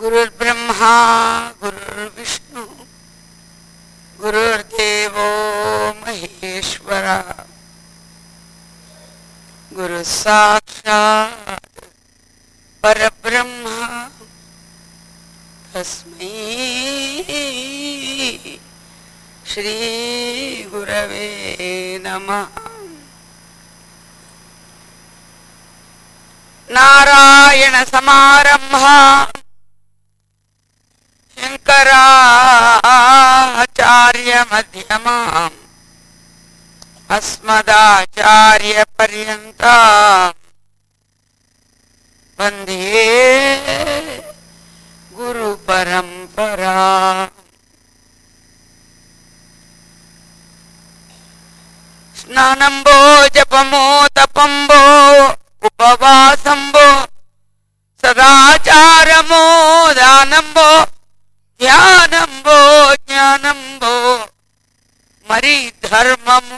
गुरुर्ब्रह्मा गुरुर्विष्णु गुरुर्देवो महेश्वर गुरुः साक्षात् परब्रह्म तस्मै श्रीगुरवे नमः నారాయణ సమారంభా శంకరాచార్య మధ్యమా అస్మదాచార్య పర్యంత వందే గురు పరంపరా స్నానంబో జపమో తపంబో ఉపవాసంబో సదాచారమో దానంబో ధ్యానంబో జ్ఞానంబో మరి ధర్మము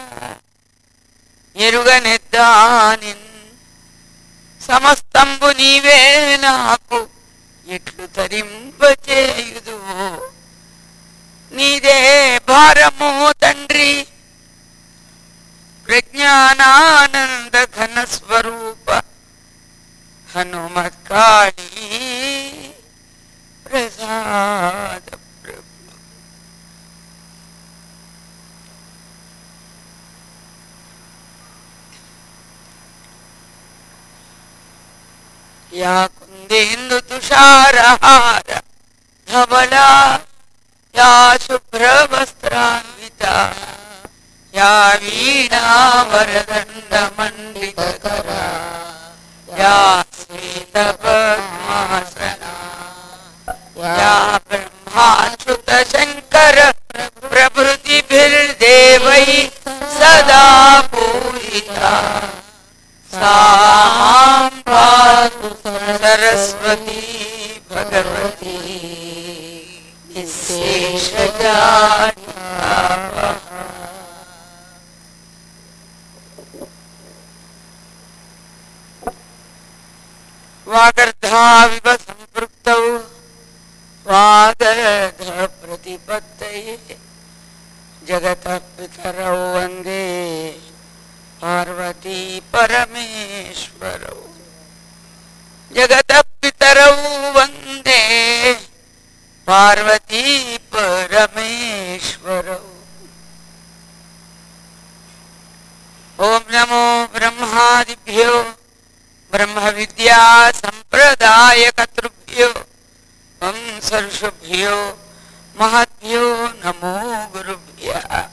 ఎరుగనెద్దాని సమస్తంబు నీవే నాకు ఎట్లు తరింపచేయుదు నీదే భారము తండ్రి ప్రజ్ఞానానంద ఘన స్వరూప హనుమత్కాళీ ప్రసాద ప్రభు యా కుందేందు తుషారహార ధవళా యా శుభ్రవస్త్రాన్విత యా వీణావరదండమండితకరా యా శ్వేతపద్మాసనా యా బ్రహ్మాచ్యుత శంకర ప్రభృతిభిర్దేవై సదా పూజితా సాం పాతు సరస్వతీ భగవతి నిశేషజాడ్యాపహ వాగర్ధావివ సంపృక్తౌ వాగర్ధ ప్రతిపత్తయే జగత పితరౌ వందే పార్వతీ పరమేశ్వరౌ జగత పితరౌ వందే పార్వతీ పరమేశ్వరౌ ఓం నమో బ్రహ్మాదిభ్యో బ్రహ్మ విద్యా సంప్రదాయ కర్తృభ్యో వంశర్షుభ్యో మహద్భ్యో నమో గురుభ్య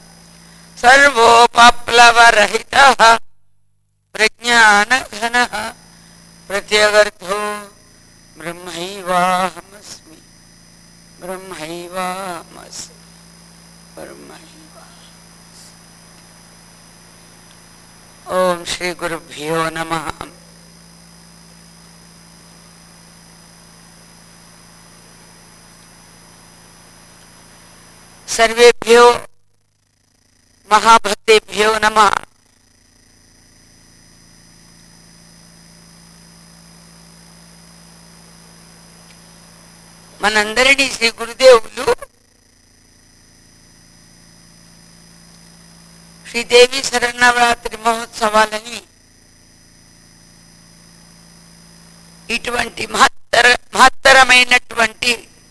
సర్వోపప్లవరహిత ప్రజ్ఞానఘన ప్రత్యగర్థో బ్రహ్మైవాహమస్మి బ్రహ్మైవాహమస్మి బ్రహ్మైవా ఓం శ్రీ గురుభ్యో నమః సర్వేభ్యో మహాభక్తేభ్యో నమ మనందరినీ శ్రీ గురుదేవులు శ్రీదేవి శరణవరాత్రి మహోత్సవాలని ఇటువంటి మహత్తర మహత్తరమైనటువంటి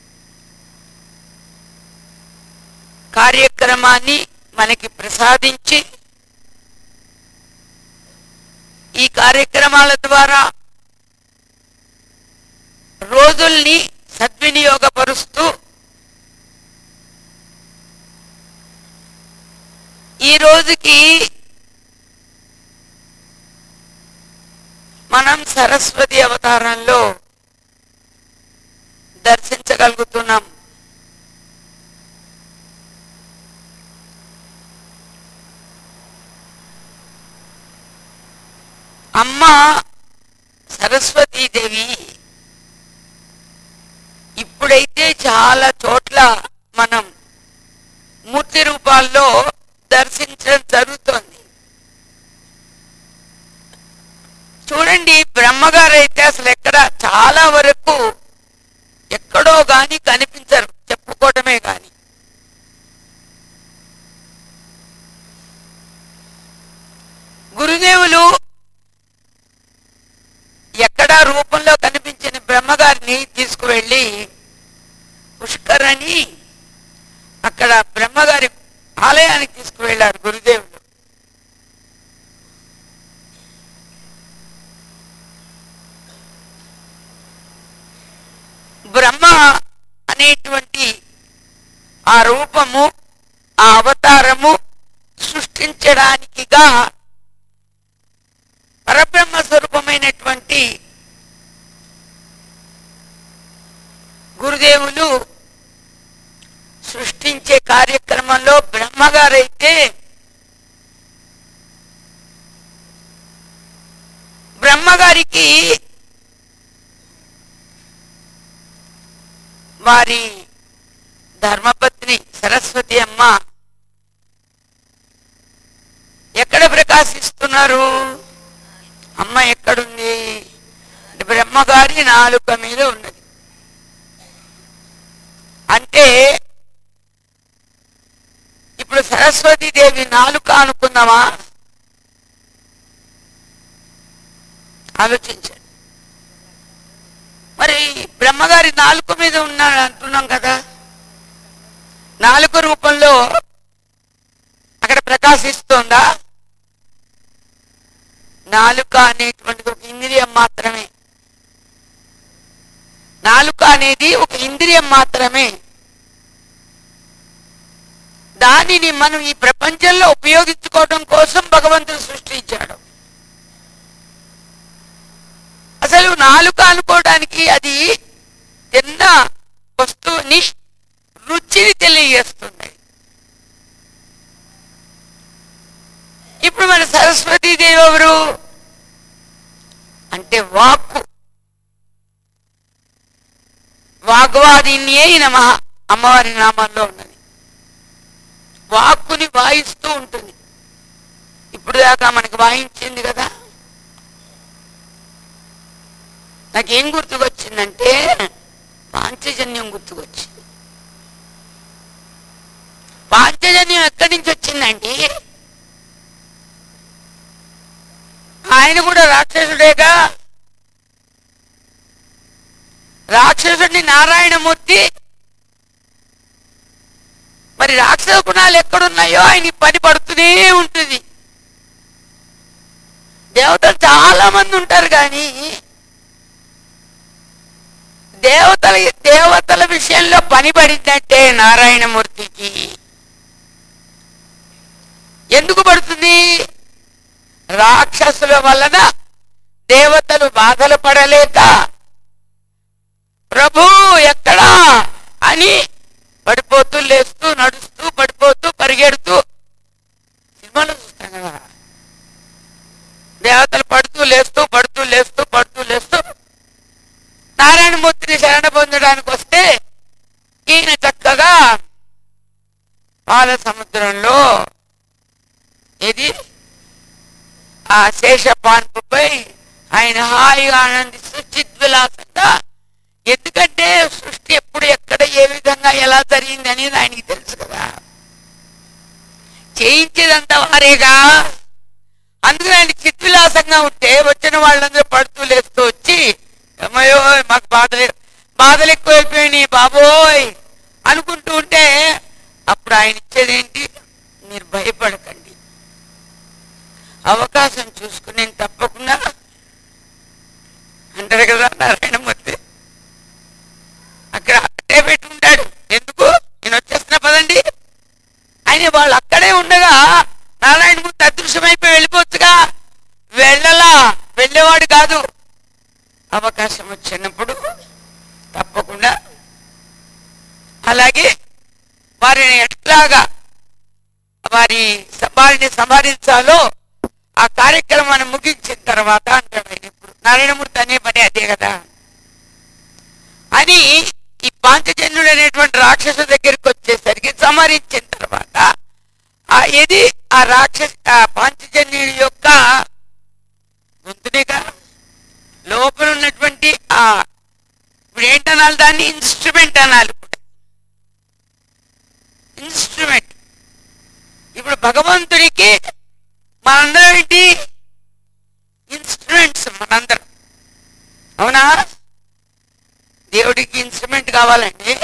కార్యక్రమాన్ని మనకి ప్రసాదించి ఈ కార్యక్రమాల ద్వారా రోజుల్ని సద్వినియోగపరుస్తూ ఈ రోజుకి మనం సరస్వతి అవతారంలో దర్శించగలుగుతున్నాం అమ్మ సరస్వతీదేవి ఇప్పుడైతే చాలా చోట్ల మనం మూర్తి రూపాల్లో దర్శించడం జరుగుతోంది చూడండి బ్రహ్మగారు అయితే అసలు ఎక్కడ చాలా వరకు ఎక్కడో గాని కనిపించరు చెప్పుకోవటమే గాని గురుదేవులు ఎక్కడా రూపంలో కనిపించిన బ్రహ్మగారిని తీసుకువెళ్ళి పుష్కరణి అక్కడ బ్రహ్మగారి ఆలయానికి తీసుకువెళ్ళారు గురుదేవులు బ్రహ్మ అనేటువంటి ఆ రూపము ఆ అవతారము సృష్టించడానికిగా పరబ్రహ్మ స్వరూపమైనటువంటి గురుదేవులు సృష్టించే కార్యక్రమంలో బ్రహ్మగారైతే బ్రహ్మగారికి వారి ధర్మపత్ని సరస్వతి అమ్మ ఎక్కడ ప్రకాశిస్తున్నారు అమ్మ ఎక్కడుంది అంటే బ్రహ్మగారి నాలుక మీద ఉన్నది అంటే ఇప్పుడు సరస్వతి దేవి నాలుక అనుకుందామా ఆలోచించండి మరి బ్రహ్మగారి నాలుక మీద ఉన్నాడు అంటున్నాం కదా నాలుక రూపంలో అక్కడ ప్రకాశిస్తోందా నాలుక అనేటువంటిది ఒక ఇంద్రియం మాత్రమే నాలుక అనేది ఒక ఇంద్రియం మాత్రమే దానిని మనం ఈ ప్రపంచంలో ఉపయోగించుకోవడం కోసం భగవంతుడు సృష్టించాడు అసలు నాలుక అనుకోవడానికి అది తిన్న వస్తువుని రుచిని తెలియజేస్తుంది ఇప్పుడు మన సరస్వతీ దేవి ఎవరు అంటే వాక్కు వాగ్వాదిన్యే నమ అమ్మవారి నామాల్లో ఉన్నది వాక్కుని వాయిస్తూ ఉంటుంది ఇప్పుడు దాకా మనకి వాయించింది కదా నాకేం గుర్తుకొచ్చిందంటే పాంచజన్యం గుర్తుకొచ్చింది పాంచజన్యం ఎక్కడి నుంచి వచ్చిందండి ఆయన కూడా రాక్షసుడేగా రాక్షసుడిని నారాయణమూర్తి మరి రాక్షస గుణాలు ఎక్కడున్నాయో ఆయన పని పడుతూనే ఉంటుంది దేవతలు చాలా మంది ఉంటారు కానీ దేవతల దేవతల విషయంలో పని పడిందంటే నారాయణమూర్తికి ఎందుకు పడుతుంది రాక్షసుల వలన దేవతలు బాధలు పడలేక ప్రభు ఎక్కడా అని పడిపోతూ లేస్తూ నడుస్తూ పడిపోతూ పరిగెడుతూ సినిమాలో చూస్తాం కదా దేవతలు పడుతూ లేస్తూ పడుతూ లేస్తూ పడుతూ లేస్తూ నారాయణమూర్తిని శరణ పొందడానికి వస్తే ఈయన చక్కగా పాల సముద్రంలో ఇది ఆ శేష పాన్పుపై ఆయన హాయిగా ఆనందిస్తూ చిద్విలాసంగా ఎందుకంటే సృష్టి ఎప్పుడు ఎక్కడ ఏ విధంగా ఎలా జరిగింది అనేది ఆయనకి తెలుసు కదా చేయించేదంతా వారేగా అందుకని ఆయన చిద్విలాసంగా ఉంటే వచ్చిన వాళ్ళందరూ పడుతూ లేస్తూ వచ్చి అమ్మయ్యో మాకు బాధలు బాధలు ఎక్కువైపోయినాయి బాబోయ్ అనుకుంటూ ఉంటే అప్పుడు ఆయన ఇచ్చేదేంటి మీరు భయపడకండి అవకాశం చూసుకుని నేను తప్పకుండా అంటారు కదా నారాయణమూర్తి అక్కడ అక్కడే పెట్టి ఉంటాడు ఎందుకు నేను వచ్చేస్తున్నా పదండి ఆయన వాళ్ళు అక్కడే ఉండగా నారాయణమూర్తి అదృశ్యమైపోయి వెళ్ళిపోవచ్చుగా వెళ్ళలా వెళ్ళేవాడు కాదు అవకాశం వచ్చినప్పుడు తప్పకుండా అలాగే వారిని ఎట్లాగా వారి స- వారిని సంహరించాలో ఆ కార్యక్రమాన్ని ముగించిన తర్వాత అంటాడు ఆయన ఇప్పుడు నారాయణమూర్తి అనే పని అదే కదా అని ఈ పాంచజన్యుడు అనేటువంటి రాక్షసు దగ్గరికి వచ్చేసరికి సంహరించిన తర్వాత ఆ ఇది ఆ రాక్షస ఆ పాంచజన్యుడి యొక్క గొంతునేగా లోపల ఉన్నటువంటి ఆ ఇప్పుడు ఏంటనాలి దాన్ని ఇన్స్ట్రుమెంట్ అనాలి ఇప్పుడు ఇన్స్ట్రుమెంట్ ఇప్పుడు భగవంతుడికి మనందరం ఏంటి ఇన్స్ట్రుమెంట్స్ మనందరం అవునా దేవుడికి ఇన్స్ట్రుమెంట్ కావాలండి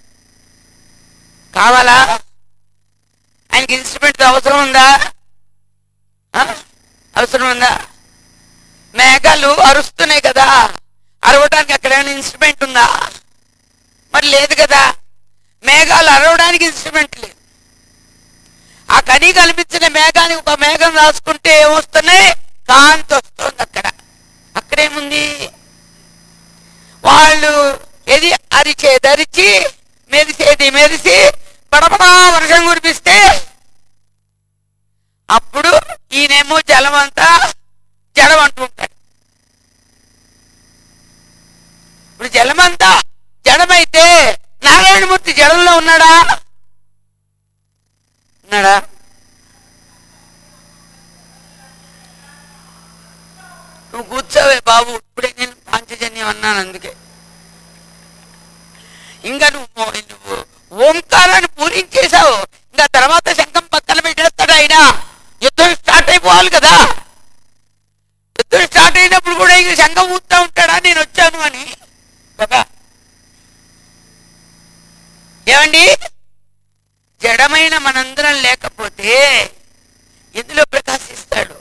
కావాలా ఆయనకి ఇన్స్ట్రుమెంట్ అవసరం ఉందా ఆ? అవసరం ఉందా మేఘాలు అరుస్తున్నాయి కదా అరవడానికి అక్కడ ఏమైనా ఇన్స్ట్రుమెంట్ ఉందా మరి లేదు కదా మేఘాలు అరవడానికి ఇన్స్ట్రుమెంట్ లేదు ఆ కని కనిపించిన మేఘానికి ఒక మేఘం రాసుకుంటే ఏమొస్తున్నాయి కాంతి వస్తుంది అక్కడ అక్కడేముంది వాళ్ళు ఏది అరిచేది అరిచి మెరిసేది మెరిసి పడపడా వర్షం కురిపిస్తే అప్పుడు ఈయనేమో జలం అంతా జడం అంటుంటాడు ఇప్పుడు జలమంతా జడమైతే నారాయణమూర్తి జడంలో ఉన్నాడా ఉన్నాడా నువ్వు కూర్చోవే బాబు ఇప్పుడే నేను పాంచజన్యం అన్నాను అందుకే ఇంకా నువ్వు నువ్వు ఓంకారాన్ని పూరించేశావు ఇంకా తర్వాత శంఖం పక్కన పెట్టేస్తాడు ఆయన యుద్ధం స్టార్ట్ అయిపోవాలి కదా యుద్ధం స్టార్ట్ అయినప్పుడు కూడా ఇంక శంఖం ఊపుతా ఉంటాడా నేను వచ్చాను అని కదా ఏమండి జడమైన మనందరం లేకపోతే ఎందులో ప్రకాశిస్తాడు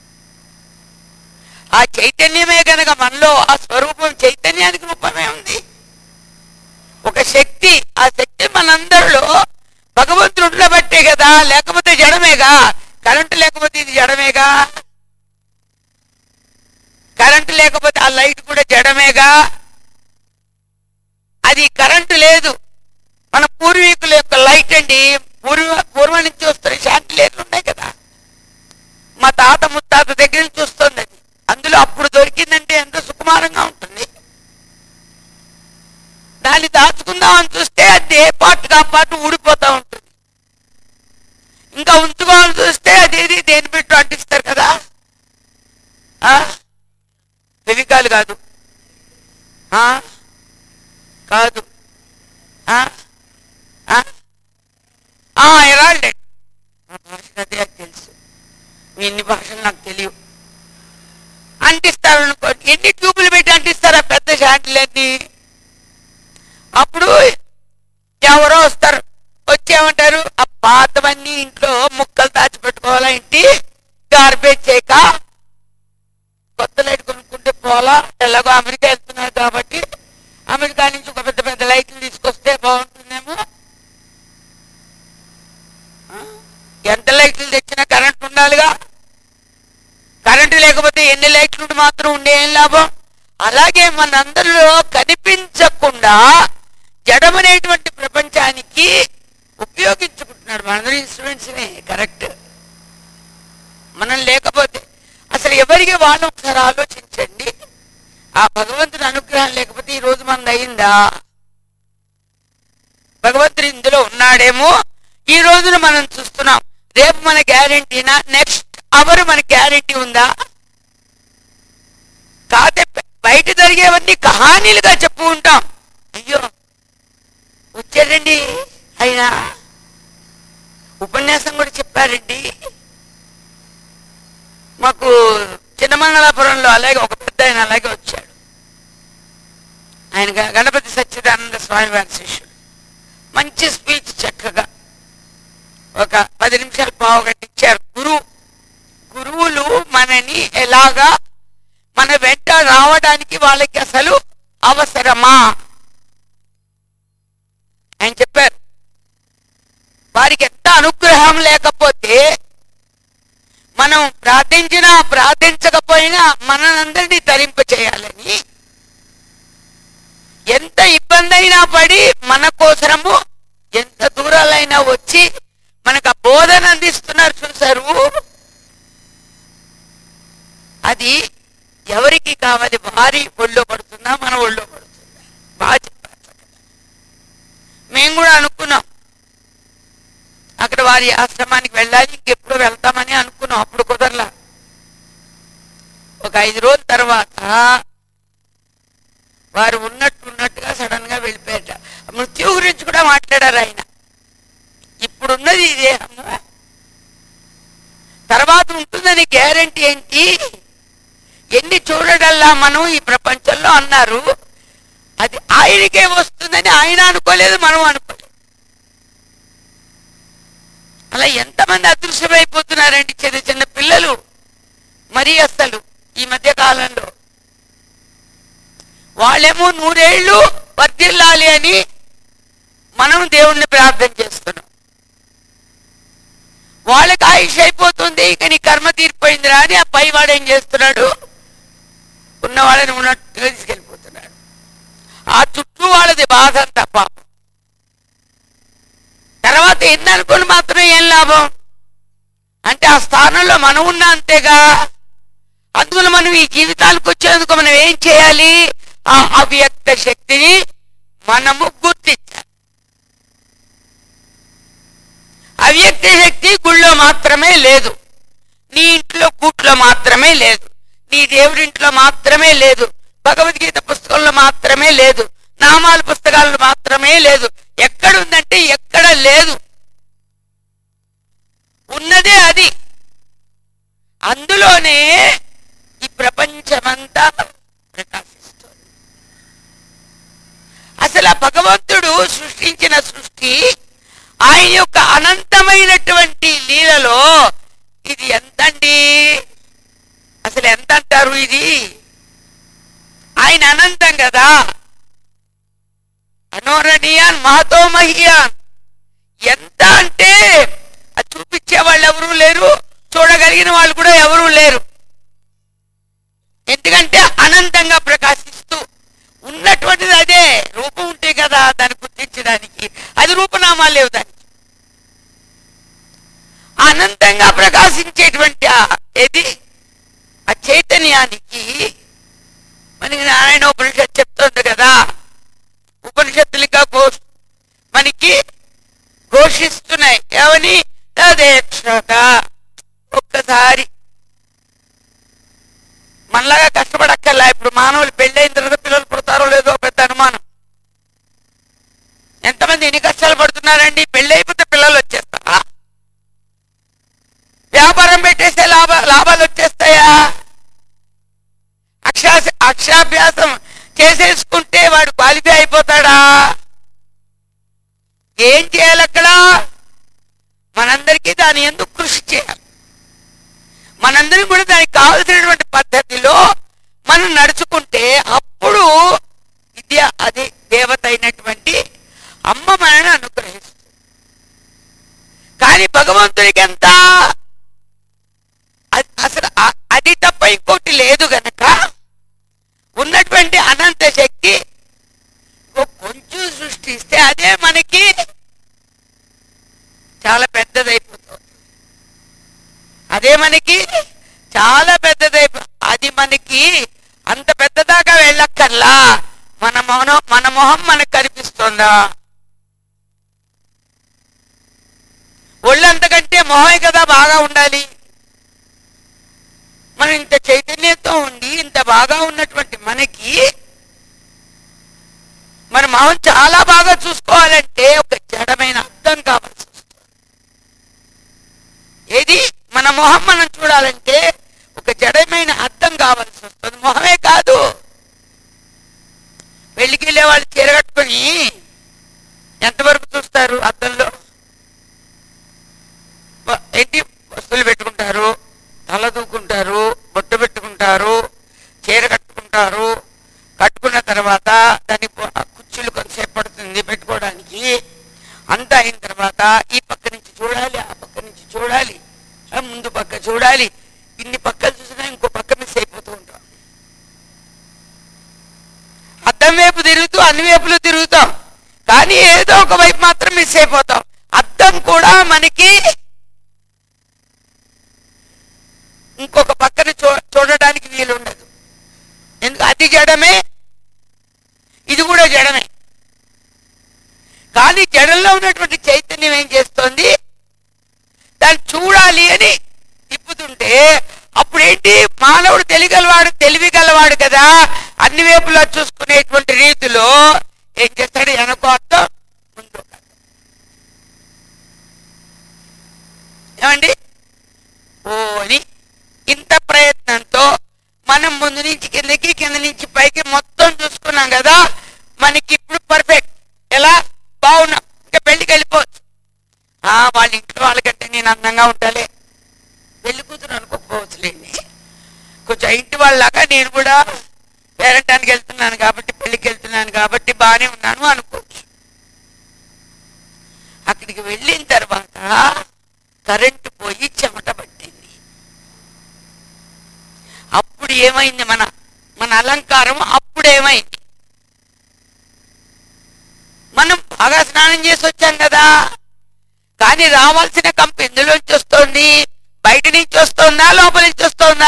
ఆ చైతన్యమే గనక మనలో ఆ స్వరూపం చైతన్యానికి రూపమే ఉంది ఒక శక్తి ఆ శక్తి మనందరిలో భగవంతుడు ఉండబట్టే కదా లేకపోతే జడమేగా కరెంటు లేకపోతే ఇది జడమేగా కరెంటు లేకపోతే ఆ లైట్ కూడా జడమేగా అది కరెంటు లేదు మన పూర్వీకుల యొక్క లైట్ అండి పూర్వ పూర్వం నుంచి వస్తున్న శాంతిలేట్లు ఉన్నాయి కదా మా తాత ముత్తాత దగ్గర నుంచి వస్తుంది అది అందులో అప్పుడు దొరికిందంటే ఎంతో సుకుమారంగా ఉంటుంది దాన్ని దాచుకుందామని చూస్తే అది ఏ పాటు కా పాటు ఊడిపోతా ఉంటుంది ఇంకా ఉంచుకోవాలని చూస్తే అదేది దేని పెట్టు అంటిస్తారు కదా ఆ? ఫెవికాల్ కాదు ఆ? కాదు ఆ? ఆ? ఆ, ఎరాల్డ్ ఆ భాష అదే నాకు తెలుసు మీ ఇన్ని భాషలు నాకు తెలియవు అంటిస్తారు అనుకో ఎన్ని ట్యూబులు పెట్టి అంటిస్తారా పెద్ద షాంట్లన్నీ అప్పుడు ఎవరో వస్తారు వచ్చేమంటారు ఆ పాతవన్నీ ఇంట్లో ముక్కలు దాచిపెట్టుకోవాలా ఇంటి గార్బేజ్ చేయక కొత్త లైట్ కొనుక్కుంటే పోలా ఎలాగో అమెరికా వెళ్తున్నారు కాబట్టి అమెరికా నుంచి ఒక పెద్ద పెద్ద లైట్లు తీసుకొస్తే బాగుంటుందేమో ఆ? ఎంత లైట్లు తెచ్చినా కరెంట్ ఉండాలిగా కరెంటు లేకపోతే ఎన్ని లైట్లు ఉంటే మాత్రం ఉండే ఏం లాభం అలాగే మనందరిలో కనిపించకుండా జడమనేటువంటి ప్రపంచానికి ఉపయోగించుకుంటున్నాడు మనందరి ఇన్స్ట్రుమెంట్స్ కరెక్ట్ మనం లేకపోతే అసలు ఎవరికి వాళ్ళు ఒకసారి ఆలోచించండి ఆ భగవంతుని అనుగ్రహం లేకపోతే ఈ రోజు మనది అయిందా భగవంతుడు ఇందులో ఉన్నాడేమో ఈ రోజున మనం చూస్తున్నాం రేపు మన గ్యారంటీనా నెక్స్ట్ అవర్ మన గ్యారంటీ ఉందా కాదే బయట జరిగేవన్నీ కహానీలుగా చెప్పు ఉంటాం అయ్యో వచ్చారండి అయినా ఉపన్యాసం కూడా చెప్పారండి మాకు చిన్నమంగళాపురంలో అలాగే ఒక పెద్ద ఆయన అలాగే వచ్చాడు ఆయన గ- గణపతి సచ్చిదానంద స్వామి వారి శిష్యుడు మంచి స్పీచ్ చక్కగా ఒక పది నిమిషాలు పావుగంట ఇచ్చారు గురువు గురువులు మనని ఎలాగా మన వెంట రావడానికి వాళ్ళకి అసలు అవసరమా ఆయన చెప్పారు వారికి ఎంత అనుగ్రహం లేకపోతే మనం ప్రార్థించినా ప్రార్థించకపోయినా మనందరినీ తరింప చేయాలని ఎంత ఇబ్బంది అయినా పడి మన కోసరము ఎంత దూరాలైనా వచ్చి మనకు ఆ బోధన అందిస్తున్నారు చూసారు అది ఎవరికి కావాలి వారి ఒళ్ళో పడుతుందా మన ఒళ్ళో పడుతుందా బాగా చెప్పారు చక్కగా. మేము కూడా అనుకున్నాం అక్కడ వారి ఆశ్రమానికి వెళ్ళాలి ఇంకెప్పుడు వెళ్తామని అనుకున్నాం అప్పుడు కుదరలా ఒక ఐదు రోజుల తర్వాత వారు ఉన్నట్టు ఉన్నట్టుగా ఉంటుందని గ్యారంటీ ఏంటి ఎన్ని చూడడల్లా మనం ఈ ప్రపంచంలో అన్నారు అది ఆయనకే వస్తుందని ఆయన అనుకోలేదు మనం అనుకోలేదు అలా ఎంతమంది అదృశ్యమైపోతున్నారండి చిన్న చిన్న పిల్లలు మరీ అసలు ఈ మధ్య కాలంలో వాళ్ళేమో నూరేళ్లు వర్ధిల్లాలి అని మనం దేవుణ్ణి ప్రార్థన చేస్తున్నాం వాళ్ళకి ఆయుష్ అయిపోతుంది ఇక నీ కర్మ తీరిపోయిందిరా అని ఆ పై వాడు ఏం చేస్తున్నాడు ఉన్న వాళ్ళని ఉన్నట్టుగా తీసుకెళ్ళిపోతున్నాడు ఆ చుట్టూ వాళ్ళది బాధ అంతా పాపం తర్వాత ఎన్ననుకుని మాత్రం ఏం లాభం అంటే ఆ స్థానంలో మనం ఉన్నా అంతేగా అందువల్ల మనం ఈ జీవితాలకు వచ్చేందుకు మనం ఏం చేయాలి ఆ అవ్యక్త శక్తిని మనము గుర్తించాలి అవ్యక్త శక్తి గుళ్ళో మాత్రమే లేదు నీ ఇంట్లో కూట్లో మాత్రమే లేదు నీ దేవుడింట్లో మాత్రమే లేదు భగవద్గీత పుస్తకంలో మాత్రమే లేదు నామాల పుస్తకాల్లో మాత్రమే లేదు ఎక్కడుందంటే ఎక్కడ లేదు ఉన్నదే అది అందులోనే ఈ ప్రపంచమంతా ప్రకాశిస్తుంది అసలు ఆ భగవంతుడు సృష్టించిన సృష్టి ఆయన యొక్క అనంతమైనటువంటి లీలలో ఇది ఎంతండి అసలు ఎంత అంటారు ఇది ఆయన అనంతం కదా అనోరణీయాన్ మహతో మహియాన్ ఎంత అంటే అది చూపించే వాళ్ళు ఎవరూ లేరు చూడగలిగిన వాళ్ళు కూడా ఎవరూ లేరు ఎందుకంటే అనంతంగా ప్రకాశిస్తూ ఉన్నటువంటిది అదే రూపం ఉంటే కదా దాన్ని గుర్తించడానికి అది రూపనామాలు లేవు దానికి అనంతంగా ప్రకాశించేటువంటి ఆ ఏది ఆ చైతన్యానికి మనకి నారాయణ ఉపనిషత్ చెప్తుంది కదా ఉపనిషత్తులుగా ఘోష్ మనకి ఘోషిస్తున్నాయి ఏమని తదేక్షత ఒక్కసారి మనలాగా కష్టపడక్కర్లా ఇప్పుడు మానవులు పెళ్ళైన తర్వాత పిల్లలు పుడతారో లేదో పెద్ద అనుమానం ఎంతమంది ఎన్ని కష్టాలు పడుతున్నారండి పెళ్ళి అయిపోతే పిల్లలు వచ్చేస్తారా వ్యాపారం పెట్టేస్తే లాభ లాభాలు వచ్చేస్తాయా అక్షా అక్షరాభ్యాసం చేసేసుకుంటే వాడు క్వాలిఫై అయిపోతాడా ఏం చేయాలి అక్కడ మనందరికీ దాని ఎందుకు కృషి చేయాలి మనందరం కూడా దానికి కావలసినటువంటి పద్ధతిలో మనం నడుచుకుంటే అప్పుడు విద్య అది దేవత అయినటువంటి అమ్మ మనని అనుగ్రహిస్తుంది కానీ భగవంతుడికి ఎంత అ- అసలు అ- అది తప్ప ఇంకోటి లేదు గనక ఉన్నటువంటి అనంత శక్తి ఓ కొంచెం సృష్టిస్తే అదే మనకి చాలా పెద్దదైపోతుంది అదే మనకి చాలా పెద్దదైపో అది మనకి అంత పెద్దదాకా వెళ్ళక్కర్లా మన మొహం మన మొహం మనకు కనిపిస్తుందా ఒళ్ళంతకంటే మొహమే కదా బాగా ఉండాలి మనం ఇంత చైతన్యంతో ఉండి ఇంత బాగా ఉన్నటువంటి మనకి మన మొహం చాలా బాగా చూసుకోవాలంటే ఒక జడమైన అర్థం కావాల్సి వస్తుంది ఏది మన మొహం మనం చూడాలంటే ఒక జడమైన అర్థం కావాల్సి వస్తుంది మొహమే కాదు పెళ్లికి వెళ్ళే వాళ్ళు చీర కట్టుకొని ఎంతవరకు చూస్తారు అద్దంలో వ- ఏంటి వస్తువులు పెట్టుకుంటారు తల దూకుంటారు బొట్టు పెట్టుకుంటారు చీర కట్టుకుంటారు కట్టుకున్న తర్వాత దాని పొ- ఆ కుర్చీలు కొంతసేపు పడుతుంది పెట్టుకోవడానికి అంతా అయిన తర్వాత ఈ పక్క నుంచి చూడాలి ఆ పక్క నుంచి చూడాలి ఆ ముందు పక్క చూడాలి ఇన్ని పక్కలు చూసినా ఇంకో పక్క మిస్ అయిపోతూ ఉంటాం అద్దం వైపు తిరుగుతూ అన్ని వైపులు తిరుగుతాం కానీ ఏదో ఒక వైపు మాత్రం మిస్ అయిపోతాం అద్దం కూడా మనకి ఇంకొక పక్కన చూ చూడడానికి వీలుండదు ఎందుకు అది జడమే ఇది కూడా జడమే కానీ జడంలో ఉన్నటువంటి చైతన్యం ఏం చేస్తోంది దాన్ని చూడాలి అని తిప్పుతుంటే అప్పుడేంటి మానవుడు తెలియగలవాడు తెలివి గలవాడు కదా అన్ని వైపులా చూసుకునేటువంటి రీతిలో ఏం చేస్తాడు వెనకో అర్థం ముందు ఒక అర్థం. ఏమండి ఓ అని అనుకోవచ్చు ఆ ఇంటి వాళ్ళలాగా నేను కూడా పేరంటానికి వెళ్తున్నాను కాబట్టి పెళ్లికి వెళ్తున్నాను కాబట్టి బాగానే ఉన్నాను అనుకోవచ్చు అక్కడికి వెళ్ళిన తర్వాత కరెంటు పోయి చెమట పట్టింది అప్పుడు ఏమైంది మన మన అలంకారం అప్పుడు ఏమైంది మనం బాగా స్నానం చేసి వచ్చాం కదా కానీ రావాల్సిన కంపు ఎందులోంచి వస్తోంది బయట నుంచి వస్తుందా లోపల నుంచి వస్తుందా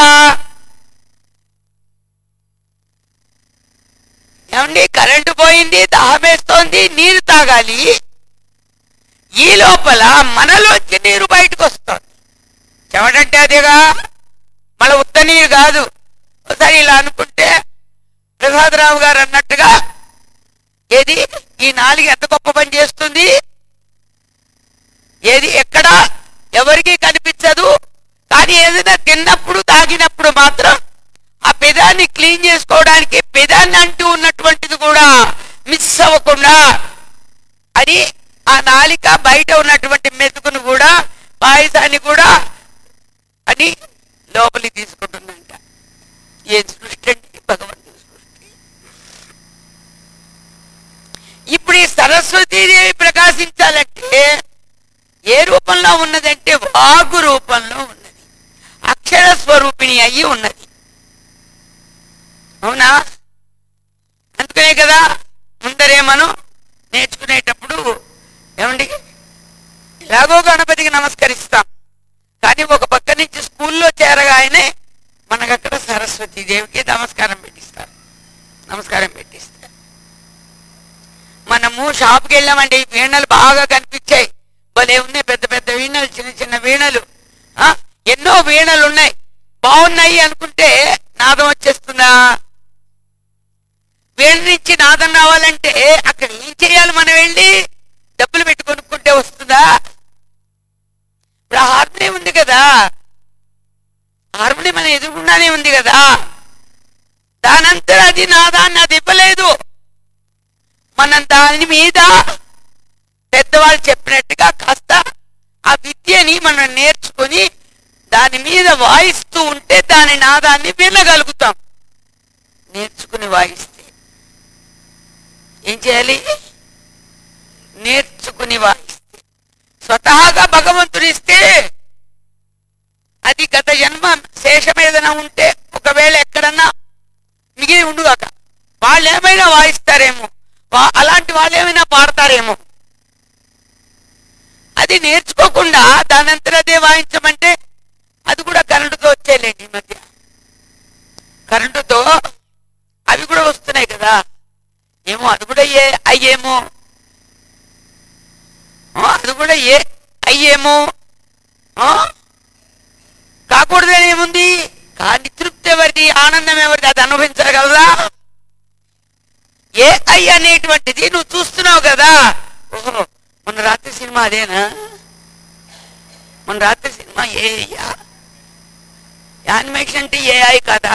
ఏమండి కరెంటు పోయింది దాహమేస్తోంది నీరు తాగాలి ఈ లోపల మనలోంచి నీరు బయటకు వస్తుంది చెమటంటే అదేగా మన ఉత్త నీరు కాదు ఒకసారి ఇలా అనుకుంటే ప్రసాదరావు గారు అన్నట్టుగా ఏది ఈ నాలుగు ఎంత గొప్ప పని చేస్తుంది ఏది ఎక్కడ ఎవరికి కనిపించదు కానీ ఏదైనా తిన్నప్పుడు తాగినప్పుడు మాత్రం ఆ పెదాన్ని క్లీన్ చేసుకోవడానికి పెదాన్ని అంటూ ఉన్నటువంటిది కూడా మిస్ అవ్వకుండా అది ఆ నాలిక బయట ఉన్నటువంటి మెతుకును కూడా పాయసాన్ని కూడా అని లోపలికి తీసుకుంటుందంట ఏ సృష్టి అండి భగవంతుడి సృష్టి ఇప్పుడు ఈ సరస్వతీదేవి ప్రకాశించాలంటే ఏ రూపంలో ఉన్నదంటే వాగు రూపంలో ఉన్నది అక్షర స్వరూపిణి అయ్యి ఉన్నది అవునా అందుకనే కదా ముందరే మనం నేర్చుకునేటప్పుడు ఏమండి ఎలాగో గణపతికి నమస్కరిస్తాం కానీ ఒక పక్క నుంచి స్కూల్లో చేరగానే మనకు అక్కడ సరస్వతి దేవికి నమస్కారం పెట్టిస్తారు నమస్కారం పెట్టిస్తారు మనము షాప్కి వెళ్ళామండి ఈ వీణలు బాగా కనిపించాయి భలే ఉన్నాయి పెద్ద పెద్ద వీణలు చిన్న చిన్న వీణలు ఆ, ఎన్నో వీణలు ఉన్నాయి బాగున్నాయి అనుకుంటే నాదం వచ్చేస్తుందా వీణ నుంచి నాదం రావాలంటే అక్కడ ఏం చేయాలి మనం వెళ్ళి డబ్బులు పెట్టి కొనుక్కుంటే వస్తుందా ఇప్పుడు హార్మోనియం ఉంది కదా హార్మోనియం మన ఎదురుకుండానే ఉంది కదా దానంతా అది నాదాన్ని అది ఇవ్వలేదు మనం దాని మీద పెద్దవాళ్ళు చెప్పినట్టుగా కాస్త ఆ విద్యని మనం నేర్చుకొని దాని మీద వాయిస్తూ ఉంటే దాని నాదాన్ని వినగలుగుతాం నేర్చుకుని వాయిస్తే ఏం చేయాలి నేర్చుకుని వాయిస్తే స్వతహాగా భగవంతుడు ఇస్తే అది గత జన్మ శేషం ఏదైనా ఉంటే ఒకవేళ ఎక్కడన్నా మిగిలి ఉండుగాక వాళ్ళు ఏమైనా వాయిస్తారేమో వా- అలాంటి వాళ్ళు ఏమైనా పాడతారేమో అది నేర్చుకోకుండా దానంతరం అదే వాయించమంటే అది కూడా కరెంటుతో వచ్చేలేండి ఈ మధ్య కరెంటుతో అవి కూడా వస్తున్నాయి కదా ఏమో అది కూడా ఏ అయ్యేమో ఆ, అది కూడా ఏ అయ్యేమో ఆ? కాకూడదని ఏముంది కానీ తృప్తి ఎవరిది ఆనందం ఎవరిది అది అనుభవించగలదా ఏ ఐ అనేటువంటిది నువ్వు చూస్తున్నావు కదా ఓహో మొన్న రాత్రి సినిమా అదేనా మొన్న రాత్రి సినిమా ఏ యానిమేషన్ అంటే ఏఐ కదా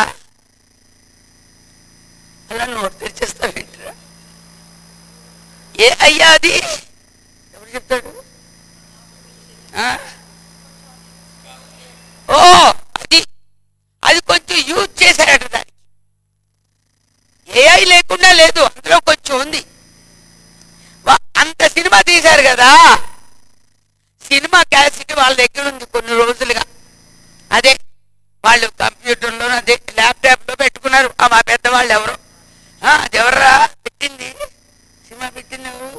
అలా నోట్ తెరిచేస్తావేంటిరా ఏ అయ్యా అది ఎవరు చెప్తాడు ఆ? ఓ అది అది కొంచెం యూజ్ చేశారట దానికి ఏఐ లేకుండా లేదు అందులో కొంచెం ఉంది వా- అంత సినిమా తీశారు కదా సినిమా క్యాసెట్ వాళ్ళ దగ్గర ఉంది కొన్ని రోజులుగా అదే వాళ్ళు కంప్యూటర్లో అదే ల్యాప్టాప్ లో పెట్టుకున్నారు ఆ మా పెద్దవాళ్ళు ఎవరు ఆ, అది ఎవర్రా పెట్టింది సినిమా పెట్టింది ఎవరు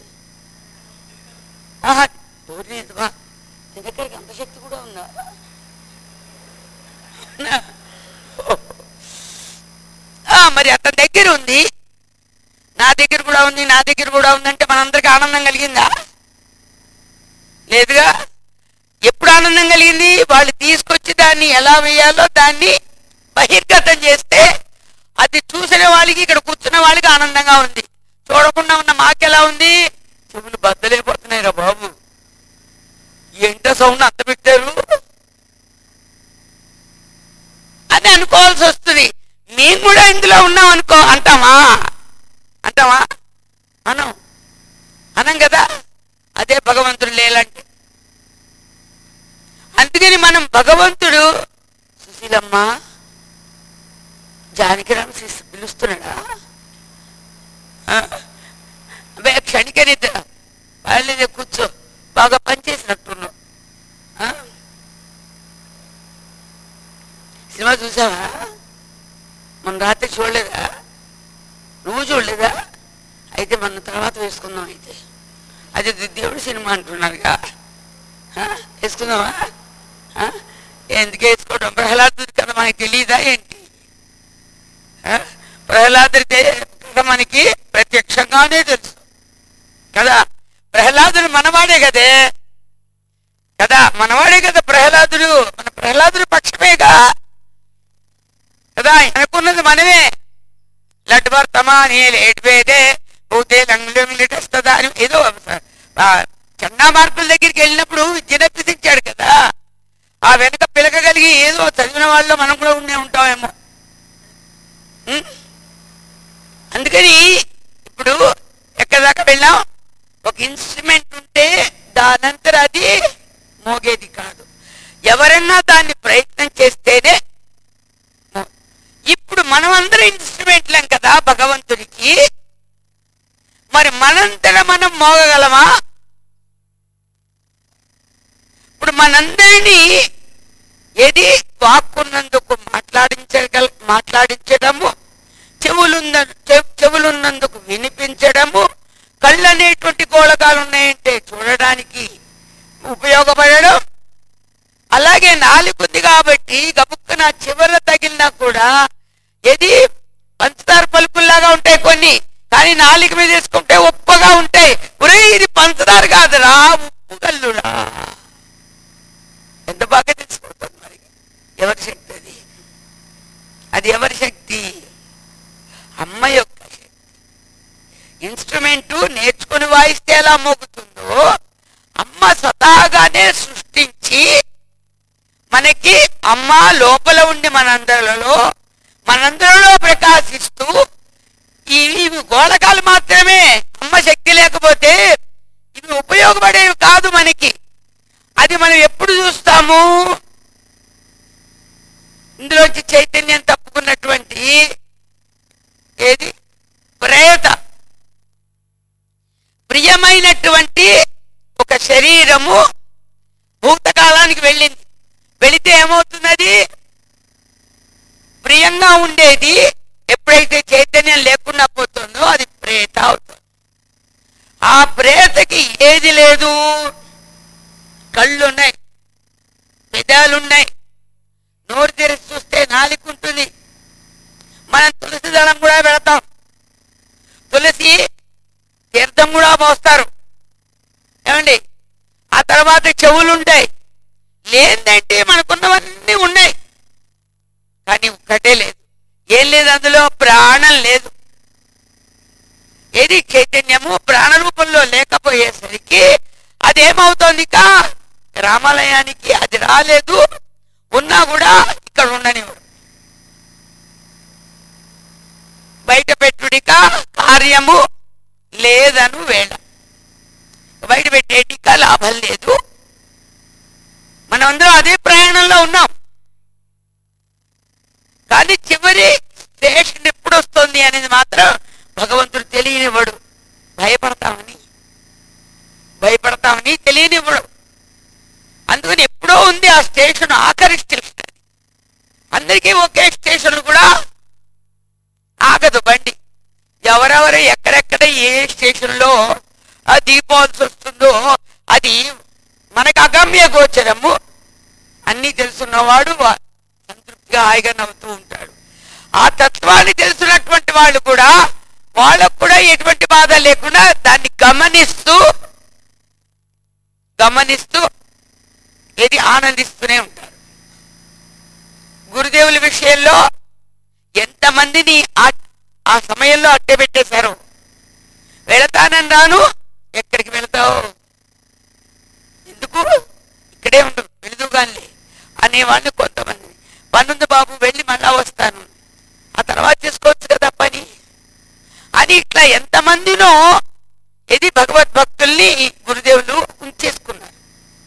ఆహా ఎవరిని ఎదువా నీ దగ్గరికి అంత శక్తి కూడా ఉందా అవునా? ఆ, మరి అతని దగ్గర ఉంది నా దగ్గర కూడా ఉంది నా దగ్గర కూడా ఉందంటే మనందరికి ఆనందం కలిగిందా లేదుగా ఎప్పుడు ఆనందం కలిగింది వాళ్ళు తీసుకొచ్చి దాన్ని ఎలా వేయాలో దాన్ని బహిర్గతం చేస్తే అది చూసిన వాళ్ళకి ఇక్కడ కూర్చున్న వాళ్ళకి ఆనందంగా ఉంది చూడకుండా ఉన్న మాకెలా ఉంది చెవులు బద్దలైపోతున్నాయి రా బాబు ఏంటో సౌండ్ అంత పెట్టారు అని అనుకోవాల్సి వస్తుంది మేము కూడా ఇందులో ఉన్నాం అనుకో అంటామా అంటామా అనం అనం కదా అదే భగవంతుడు లేలంటే అందుకని మనం భగవంతుడు సుశీలమ్మ జానకిరామ్ శిష్యు పిలుస్తున్నాడా ఆ? అబ్బే క్షణిక నిద్ర వాళ్ళనే కూర్చో బాగా పనిచేసినట్టున్నావు ఆ? సినిమా చూసావా మన రాత్రి చూడలేదా నువ్వు చూడలేదా అయితే మన తర్వాత వేసుకుందాం అయితే అది దేవుడి సినిమా అంటున్నారుగా ఆ? వేసుకుందామా ఆ? ఎందుకు వేసుకోవడం ప్రహ్లాదుడి కథ మనకి తెలియదా ఏంటి ఆ? ప్రహ్లాదుడి తే- కథ మనకి ప్రత్యక్షంగానే తెలుసు కదా ప్రహ్లాదుడు మనవాడే కదే కదా మనవాడే కదా ప్రహ్లాదుడు మన ప్రహ్లాదుడు పక్షమేగా కదా అనుకున్నది మనమే లడ్ వర్తమాని లేట్ వేదే భూతే లంగ్లిటస్తదా అని ఏదో ఆ, చండా మార్కుల దగ్గరికి వెళ్ళినప్పుడు విద్యను అభ్యసించాడు కదా ఆ వెనక పిలకగలిగి ఏదో చదివిన వాళ్ళు మనం కూడా ఉండే ఉంటామేమో ఉం? అందుకని ఇప్పుడు ఎక్కడి దాకా వెళ్ళాం ఒక ఇన్స్ట్రుమెంట్ ఉంటే దానంతర అది మోగేది కాదు ఎవరన్నా దాన్ని ప్రయత్నం చేస్తేనే మో- ఇప్పుడు మనమందరం ఇన్స్ట్రుమెంట్లం కదా భగవంతుడికి మరి మనంతట మనం మోగగలమా ఇప్పుడు మనందరినీ ఏది వాక్కున్నందుకు మాట్లాడించగల మాట్లాడించడము చెవులున్న చె- చెవులున్నందుకు వినిపించడము కళ్ళు అనేటువంటి గోళకాలు ఉన్నాయంటే చూడడానికి ఉపయోగపడడం అలాగే నాలుగుంది కాబట్టి గబుక్కున చివర తగిలినా కూడా ఏది పంచదార పలుకుల్లాగా ఉంటాయి కొన్ని కానీ నాలుగు మీద వేసుకుంటే ఉప్పగా ఉంటాయి ఒరే ఇది పంచదార కాదురా ఉప్పు కల్లురా ఎంత బాగా తెలుసుకుంటుంది మరి ఎవరి శక్తి అది అది ఎవరి శక్తి అమ్మ యొక్క శక్తి ఇన్స్ట్రుమెంట్ నేర్చుకుని వాయిస్తే ఎలా మోగుతుందో అమ్మ స్వతహాగానే సృష్టించి మనకి అమ్మ లోపల ఉండి మనందరిలో మనందరిలో ప్రకాశిస్తూ ఇవి ఇవి గోళకాలు మాత్రమే అమ్మ శక్తి లేకపోతే ఇవి ఉపయోగపడేవి కాదు మనకి అది మనం ఎప్పుడు చూస్తాము ఇందులోంచి చైతన్యం తప్పుకున్నటువంటి ఏది ప్రేత ప్రియమైనటువంటి ఒక శరీరము భూతకాలానికి వెళ్ళింది వెళితే ఏమవుతున్నది ప్రియంగా ఉండేది ఎప్పుడైతే చైతన్యం లేకుండా పోతుందో అది ప్రేత అవుతుంది ఆ ప్రేతకి ఏది లేదు కళ్ళున్నాయి పెదాలున్నాయి నోరు తెరిచి చూస్తే నాలుగు ఉంటుంది మనం తులసి దళం కూడా పెడతాం తులసి తీర్థం కూడా మోస్తారు ఏమండి ఆ తర్వాత చెవులు ఉంటాయి లేదంటే మనకున్నవన్నీ ఉన్నాయి కానీ ఒక్కటే లేదు ఏం లేదు అందులో ప్రాణం లేదు ఏది చైతన్యము ప్రాణ రూపంలో లేకపోయేసరికి అదేమవుతోంది ఇక రామాలయానికి అది రాలేదు ఉన్నా కూడా ఇక్కడ ఉండనివ్వడు బయట పెట్టుడిక కార్యము లేదను వేళ బయట పెట్టేటిక లాభం లేదు మనం అందరం అదే ప్రయాణంలో ఉన్నాం కానీ చివరి స్టేషన్ ఎప్పుడు వస్తుంది అనేది మాత్రం భగవంతుడు తెలియనివ్వడు భయపడతామని భయపడతామని తెలియనివ్వడు అందుకని ఎప్పుడో ఉంది ఆ స్టేషన్ ఆఖరి స్టేషన్ అది. అందరికీ ఒకే స్టేషన్ కూడా ఆగదు బండి ఎవరెవరు ఎక్కడెక్కడ ఏ స్టేషన్లో ఆ దిగిపోవాల్సి వస్తుందో అది మనకు అగమ్య గోచరము అన్నీ తెలుసున్నవాడు వా- సంతృప్తిగా హాయిగా నవ్వుతూ ఉంటాడు ఆ తత్వాన్ని తెలిసినటువంటి వాళ్ళు కూడా వాళ్ళకు కూడా ఎటువంటి బాధ లేకుండా దాన్ని గమనిస్తూ గమనిస్తూ ఇది ఆనందిస్తూనే ఉంటారు గురుదేవుల విషయంలో ఎంతమందిని ఆ ఆ సమయంలో అట్టే పెట్టేశారు వెళతానన్నాను ఎక్కడికి వెళతావు ఎందుకు ఇక్కడే ఉండు వెళుదుగాని అనేవాళ్ళు కొంతమంది పనుంది బాబు వెళ్ళి మళ్ళా వస్తాను ఆ తర్వాత చేసుకోవచ్చు కదా పని అని ఇట్లా ఎంతమందినో ఇది భగవద్భక్తుల్ని గురుదేవులు ఉంచేసుకున్నారు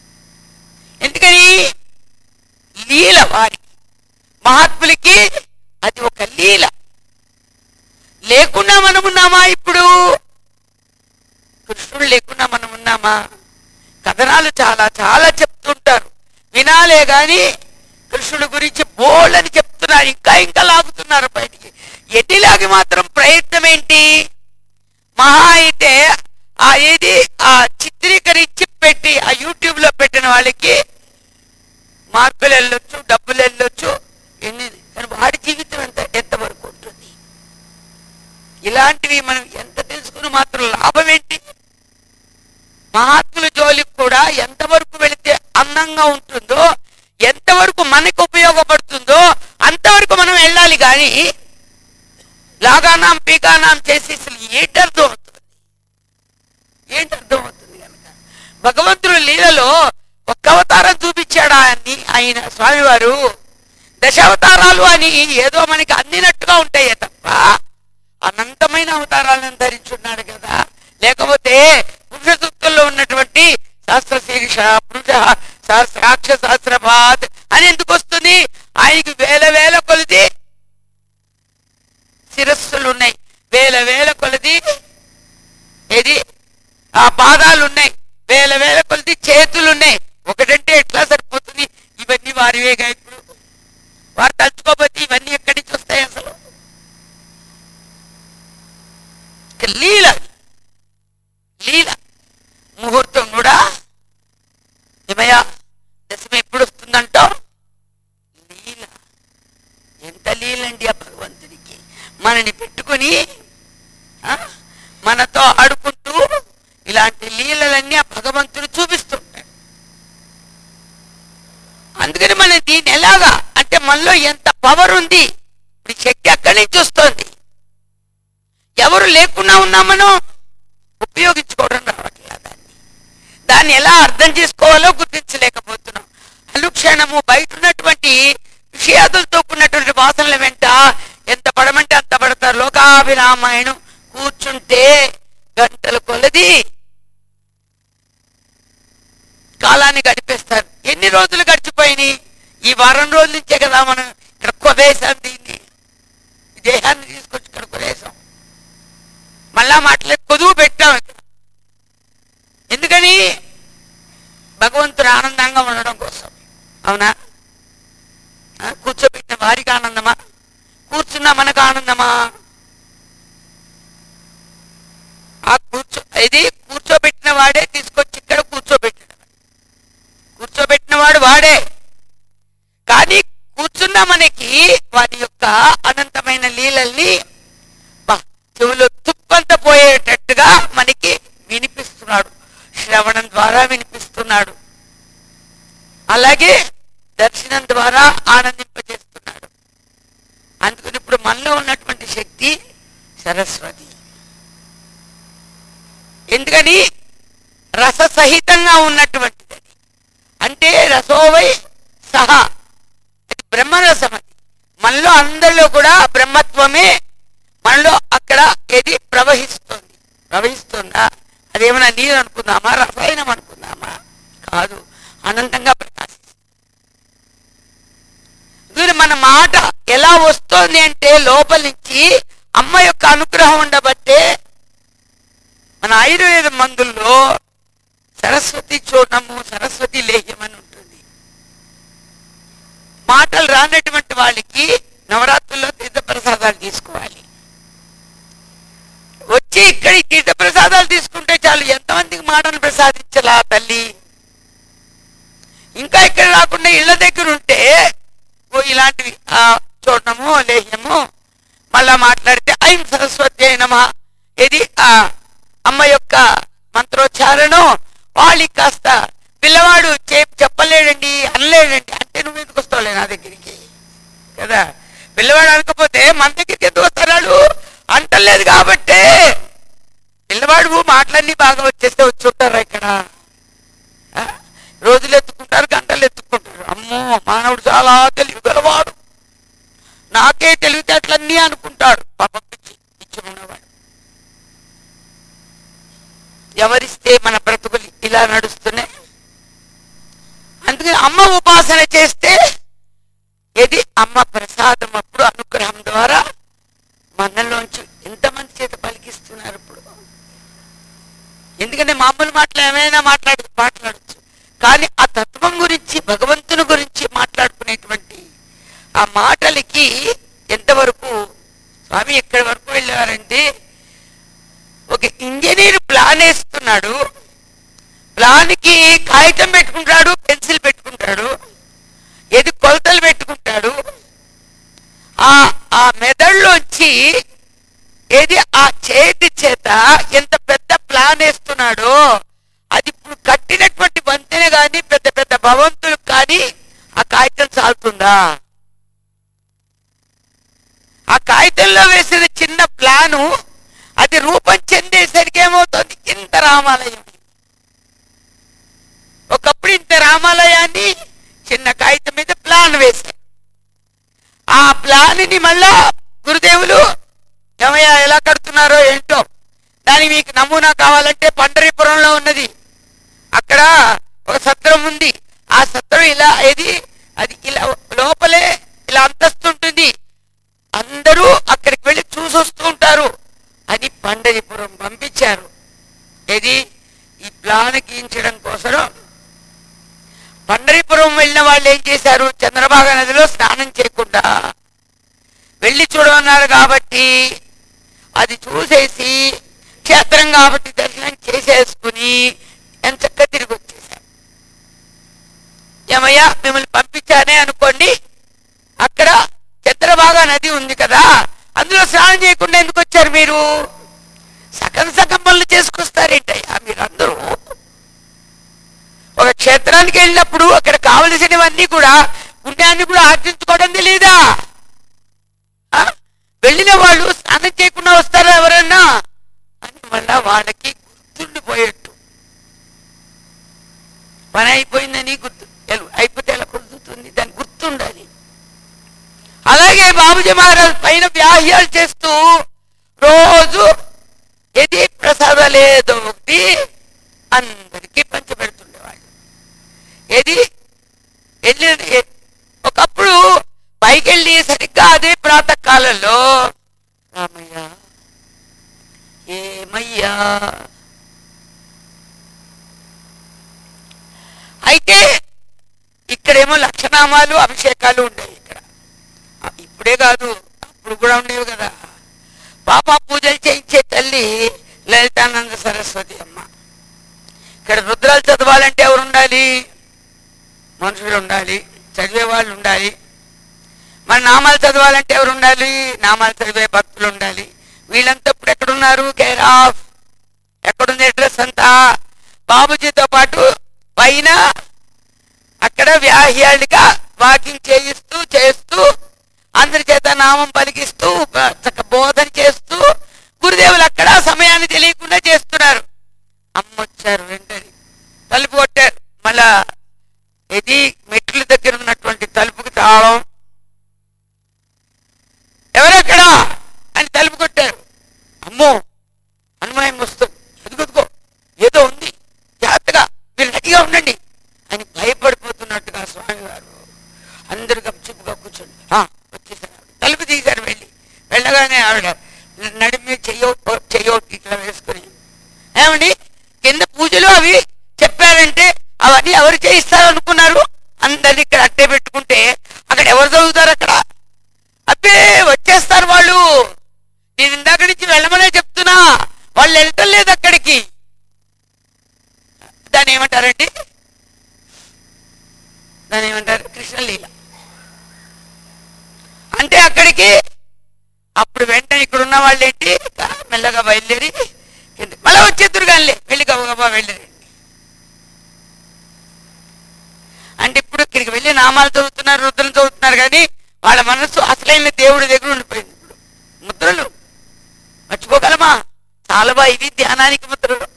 ఎందుకని లీల వారికి మహాత్ములకి అది ఒక లీల లేకుండా మనం ఉన్నామా ఇప్పుడు కృష్ణుడు లేకుండా మనం ఉన్నామా కథనాలు చాలా చాలా చెప్తుంటారు వినాలే గాని కృష్ణుడు గురించి బోళ్ళని చెప్తున్నారు ఇంకా ఇంకా లాగుతున్నారు బయటికి ఎన్నిలాగి మాత్రం ప్రయత్నం ఏంటి మహా అయితే ఆ ఏది ఆ చిత్రీకరించి పెట్టి ఆ యూట్యూబ్ లో పెట్టిన వాళ్ళకి మార్కులు వెళ్ళొచ్చు డబ్బులు వెళ్ళొచ్చు ఎన్ని కానీ వాడి జీవితం ఎంత ఎంతవరకు ఉంటుంది ఇలాంటివి మనం ఎంత తెలుసుకుని మాత్రం లాభం ఏంటి మహాత్ముల జోలికి కూడా ఎంతవరకు వెళితే అందంగా ఉంటుందో ఎంతవరకు మనకు ఉపయోగపడుతుందో అంతవరకు మనం వెళ్ళాలి కానీ లాగానాం పీకానాం చేసి అసలు ఏంటి అర్థం అవుతుంది ఏంటి అర్థం అవుతుంది కనుక భగవంతుడు లీలలో ఒక్క అవతారం చూపించాడా అని ఆయన స్వామివారు దశావతారాలు అని ఏదో మనకి అందినట్టుగా ఉంటాయే తప్ప అనంతమైన అవతారాలను ధరించున్నాడు కదా లేకపోతే పురుష సూక్తుల్లో ఉన్నటువంటి శాస్త్ర శీర్ష పురుష సాక్ష శాస్త్రపాత్ అని ఎందుకు వస్తుంది ఆయనకి వేల వేల కొలిది శిరస్సులు ఉన్నాయి వేల వేల కొలది ఏది ఆ పాదాలు ఉన్నాయి వేల వేల కొలది చేతులు ఉన్నాయి ఒకటంటే ఎట్లా సరిపోతుంది ఇవన్నీ వారివేగా ఇప్పుడు వారు తలుచుకోకపోతే ఇవన్నీ ఎక్కడి నుంచి వస్తాయి అసలు ఇక లీల లీల ముహూర్తం కూడా ఏమయ్యా దశమి ఎప్పుడు వస్తుందంటావు లీల ఎంత లీలండి ఆ భగవంతుడికి మనని పెట్టుకుని ఆ, మనతో ఆడుకుంటూ ఇలాంటి లీలలన్నీ ఆ భగవంతుడు చూపిస్తుంటాడు అందుకని మనం దీన్ని ఎలాగా అంటే మనలో ఎంత పవర్ ఉంది ఇప్పుడు ఈ శక్తి ఎక్కడి నుంచి వస్తుంది ఎవరు లేకుండా ఉన్నా మనం ఉపయోగించుకోవడం రావట్లేదు దాన్ని దాన్ని ఎలా అర్థం చేసుకోవాలో గుర్తించలేకపోతున్నాం అనుక్షణము బయట ఉన్నటువంటి విషయాదులతో కూడినటువంటి వాసనల వెంట ఎంత పడమంటే అంత పడతారు లోకాభిరామాయణం కూర్చుంటే గంటల కొలది కాలాన్ని గడిపేస్తారు ఎన్ని రోజులు గడిచిపోయినాయి ఈ వారం రోజుల నుంచే కదా మనం ఇక్కడ కొదేశాం దీన్ని ఈ దేహాన్ని తీసుకొచ్చి ఇక్కడ కొదేశాం మళ్ళా మాటలే కొదువు పెట్టాం ఇక్కడ ఎందుకని భగవంతుడు ఆనందంగా ఉండడం కోసం అవునా ఆ, కూర్చోబెట్టిన వారికి ఆనందమా కూర్చున్న మనకు ఆనందమా ఆ కూర్చో ఇది కూర్చోబెట్టిన వాడే తీసుకొచ్చి ఇక్కడ కూర్చోబెట్టాడు కూర్చోబెట్టిన వాడు వాడే కానీ కూర్చున్న మనకి వారి యొక్క అనంతమైన లీలల్ని బా, చెవులో తుప్పంత పోయేటట్టుగా మనకి వినిపిస్తున్నాడు శ్రవణం ద్వారా వినిపిస్తున్నాడు అలాగే దర్శనం ద్వారా ఆనందింపజేస్తున్నాడు అందుకని ఇప్పుడు మనలో ఉన్నటువంటి శక్తి సరస్వతి ఎందుకని రససహితంగా ఉన్నటువంటిది అది. అంటే రసోవై సహా అది బ్రహ్మరసం అది మనలో అందరిలో కూడా బ్రహ్మత్వమే మనలో అక్కడ ఏది ప్రవహిస్తుంది ప్రవహిస్తుందా అదేమైనా నీరు అనుకుందామా రసాయనం అనుకుందామా కాదు అనంతంగా ప్రకాశిస్తుంది దీని మన మాట ఎలా వస్తుంది అంటే లోపల నుంచి అమ్మ యొక్క అనుగ్రహం ఉండబట్టే మన ఆయుర్వేద మందుల్లో సరస్వతి చూడము సరస్వతి లేహ్యం అని ఉంటుంది మాటలు రానటువంటి వాళ్ళకి నవరాత్రుల్లో తీర్థ ప్రసాదాలు తీసుకోవాలి వచ్చి ఇక్కడ ఈ తీర్థ ప్రసాదాలు తీసుకుంటే చాలు ఎంతమందికి మాటను ప్రసాదించలా తల్లి ఇంకా ఇక్కడ రాకుండా ఇళ్ళ దగ్గర ఉంటే ఓ ఇలాంటివి ఆ చూడటము లేహ్యము మళ్ళా మాట్లాడితే ఐం సరస్వతి అయినమా ఇది ఆ అమ్మ యొక్క మంత్రోచ్చారణం వాళ్ళకి కాస్త పిల్లవాడు చే- చెప్పలేడండి అనలేడండి అంటే నువ్వు ఎందుకు వస్తావులే నా దగ్గరికి కదా పిల్లవాడు అనకపోతే మన దగ్గరికి ఎందుకు వస్తున్నాడు అంటలేదు కాబట్టే పిల్లవాడు మాటలన్నీ బాగా వచ్చేస్తే వచ్చి ఉంటారా ఇక్కడ ఆ? రోజులు ఎత్తుకుంటారు గంటలు ఎత్తుకుంటారు అమ్మో మానవుడు చాలా తెలివి గలవాడు నాకే తెలివితేటలన్నీ అనుకుంటాడు పాపం పిచ్చి పిచ్చి ఉన్నవాడు ఎవరిస్తే మన బ్రతుకులు ఇలా నడుస్తున్నాయి అందుకని అమ్మ ఉపాసన చేస్తే ఇది అమ్మ ప్రసాదం అప్పుడు అనుగ్రహం మాట్లాడచ్చు కానీ ఆ తత్వం గురించి భగవంతుని గురించి మాట్లాడుకునేటువంటి ఆ మాటలకి ఎంతవరకు స్వామి ఎక్కడి వరకు వెళ్ళారంటే ఒక ఇంజనీర్ ప్లాన్ వేస్తున్నాడు ప్లాన్కి కాగితం పెట్టుకుంటాడు పెన్సిల్ పెట్టుకుంటాడు ఏది కొలతలు పెట్టుకుంటాడు ఆ ఆ మెదడులోంచి ఏది ఆ చేతి చేత ఎంత పెద్ద ప్లాన్ వేస్తున్నాడో అది ఇప్పుడు కట్టినటువంటి వంతెన కానీ పెద్ద పెద్ద భవంతులు కానీ ఆ కాగితం సాగుతుందా ఆ కాగితంలో వేసిన చిన్న ప్లాను అది రూపం చెందేసరికి ఏమవుతుంది ఇంత రామాలయం ఒకప్పుడు ఇంత రామాలయాన్ని చిన్న కాగితం మీద ప్లాన్ వేశారు ఆ ప్లాన్ని మళ్ళా గురుదేవులు ఏమయ్యా ఎలా కడుతున్నారో ఏంటో దానికి మీకు నమూనా కావాలంటే పండరీపురంలో ఉన్నది అక్కడ ఒక సత్రం ఉంది ఆ సత్రం ఇలా ఏది అది ఇలా లోపలే ఇలా అంతస్తుంటుంది అందరూ అక్కడికి వెళ్ళి చూసొస్తూ ఉంటారు అని పండరిపురం పంపించారు ఏది ఈ ప్లాన్ గీయించడం కోసం పండరిపురం వెళ్ళిన వాళ్ళు ఏం చేశారు చంద్రబాగా నదిలో స్నానం చేయకుండా వెళ్ళి చూడమన్నారు కాబట్టి అది చూసేసి క్షేత్రం కాబట్టి దర్శనం చేసేసుకుని ఎంచక్క తిరిగి వచ్చేసారు ఏమయ్యా మిమ్మల్ని పంపించానే అనుకోండి అక్కడ చంద్రబాగా నది ఉంది కదా అందులో స్నానం చేయకుండా ఎందుకు వచ్చారు మీరు సగం సగం పనులు చేసుకొస్తారేంటయ్యా మీరందరూ ఒక క్షేత్రానికి వెళ్ళినప్పుడు అక్కడ కావలసినవన్నీ కూడా పుణ్యాన్ని కూడా ఆర్జించుకోవడం తెలీదా ఆ? వెళ్ళిన వాళ్ళు స్నానం చేయకుండా వస్తారా ఎవరన్నా అని మళ్ళా వాళ్ళకి గుర్తుండిపోయేట్టు పని అయిపోయిందని గుర్తు ఎల్- అయిపోతే ఎలా గుర్తుంటుంది దాని గుర్తుండాలి అలాగే బాబుజీ మహారాజ్ పైన వ్యాహ్యాలు చేస్తూ రోజు ఏది ప్రసాదాలు ఏదో ఒకటి అందరికీ పంచిపెడుతుండేవాళ్ళు ఏది వెళ్ళి ఎ- ఒకప్పుడు పైకి వెళ్ళి సరిగ్గా అదే ప్రాతకాలంలో రామయ్య ఏమయ్యా అయితే ఇక్కడేమో లక్షనామాలు అభిషేకాలు ఉండేవి ఇక్కడ ఆ, ఇప్పుడే కాదు అప్పుడు కూడా ఉండేవి కదా పాప పూజలు చేయించే తల్లి లలితానంద సరస్వతి అమ్మ ఇక్కడ రుద్రాలు చదవాలంటే ఎవరు ఉండాలి మనుషులు ఉండాలి చదివే వాళ్ళు ఉండాలి మన నామాలు చదవాలంటే ఎవరు ఉండాలి నామాలు చదివే భక్తులు ఉండాలి వీళ్ళంతా ఇప్పుడు ఎక్కడున్నారు కేర్ ఆఫ్ ఎక్కడుంది అడ్రస్ అంతా బాబుజీతో పాటు పైన అక్కడ వ్యాహ్యాలుగా వాకింగ్ చేయిస్తూ చేస్తూ అందరి చేత నామం పలికిస్తూ బ- చక్క బోధన చేస్తూ గురుదేవులు అక్కడ సమయాన్ని తెలియకుండా చేస్తున్నారు అమ్మొచ్చారు వెంటనే తలుపు కొట్టారు మళ్ళా ఇది మెట్ల దగ్గర ఉన్నటువంటి తలుపుకి తాళం ఎవరెక్కడ అని తలుపు కొట్టారు అమ్మో అనుమానం వస్తుంది ఎదుగుదుకో ఏదో ఉంది జాగ్రత్తగా మీరు రెడీగా ఉండండి అని భయపడిపోతున్నట్టుగా స్వామి వారు అందరు గప్చుప్పుగా కూర్చోండి "ఆ, వచ్చేసారు ఆవిడ." తలుపు తీశారు వెళ్ళి వెళ్ళగానే ఆవిడ నడిమి చెయ్యో చెయ్యో ఇట్లా వేసుకుని ఏమండి కింద పూజలు అవి చెప్పారంటే అవన్నీ ఎవరు చేయిస్తారు అనుకున్నారు అందరిని ఇక్కడ అట్టే పెట్టుకుంటే అక్కడ ఎవరు చదువుతారు అక్కడ అబ్బే వచ్చేస్తారు వాళ్ళు నేను ఇందాక నుంచి వెళ్ళమనే చెప్తున్నా వాళ్ళు వెళ్ళటం లేదు అక్కడికి దాన్ని ఏమంటారండి దాన్ని ఏమంటారు కృష్ణలీల అంటే అక్కడికి అప్పుడు వెంటనే ఇక్కడ ఉన్న వాళ్ళు ఏంటి మెల్లగా బయలుదేరి కింద- మళ్ళా వచ్చేద్దరు కానీ వెళ్ళి గబగబా వెళ్ళేరండి అంటే ఇప్పుడు ఇక్కడికి వెళ్ళి నామాలు చదువుతున్నారు రుద్రలు చదువుతున్నారు కానీ వాళ్ళ మనస్సు అసలైన దేవుడి దగ్గర ఉండిపోయింది ఇప్పుడు ముద్రలు మర్చిపోగలమా చాలా బా ఇవి ధ్యానానికి ముద్రలు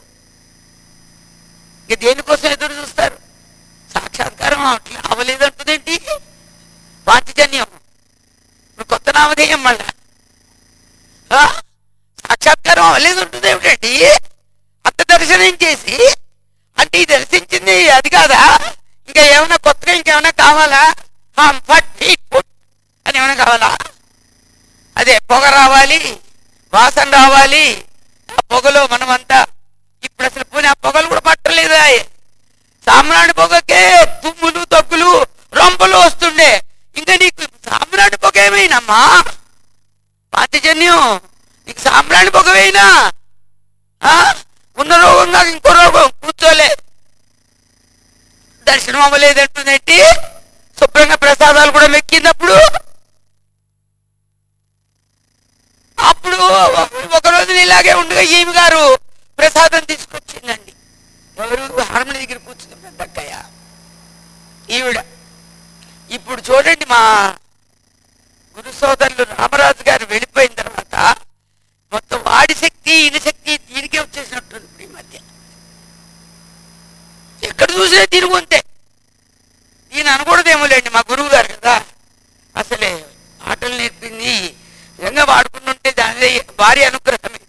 ఇక దేనికోసం ఎదురు చూస్తారు సాక్షాత్కారం అవట్లే అవలేదంటుందేంటి పాంచజన్యం ఇప్పుడు కొత్త నామధేయం మళ్ళా ఆ? సాక్షాత్కారం అవలేదు ఉంటుంది ఏమిటండి అంత దర్శనం చేసి అంటే ఈ దర్శించింది అది కాదా ఇంకా ఏమైనా కొత్తగా ఇంకేమైనా కావాలా ఫట్ ఫీట్ ఫుట్ అని ఏమైనా కావాలా అదే పొగ రావాలి వాసన రావాలి ఆ పొగలో మనమంతా ఇప్పుడు అసలు పోనీ ఆ పొగలు కూడా పట్టలేదా సామ్రాణి పొగకే తుమ్ములు దగ్గులు రొంపలు వస్తుండే ఇంకా నీకు సామ్రాణి పొగ ఏమైనమ్మా పాతిజన్యం నీకు సామ్రాణి పొగవేనా ఆ? ఉన్న రోగంగా ఇంకో రోగం కూర్చోలే దర్శనం అవ్వలేదంటుందేంటి శుభ్రంగా ప్రసాదాలు కూడా మెక్కినప్పుడు అప్పుడు ఒక రోజు ఇలాగే ఉండగా ఈమె గారు ప్రసాదం తీసుకొచ్చిందండి ఎవరు హార్మోని దగ్గర కూర్చుంది పెద్దక్కయ్య ఈవిడ ఇప్పుడు చూడండి మా గురు సోదరులు రామరాజు గారు వెళ్ళిపోయిన తర్వాత మొత్తం వాడి శక్తి ఈయన శక్తి దీనికే వచ్చేసినట్టుంది ఇప్పుడు ఈ మధ్య ఎక్కడ చూసినా తిరుగు అంతే ఈయన అనకూడదేమోలేండి మా గురువు గారు కదా అసలే ఆటలు నేర్పింది నిజంగా వాడుకుంటుంటే దాని భారీ అనుగ్రహమే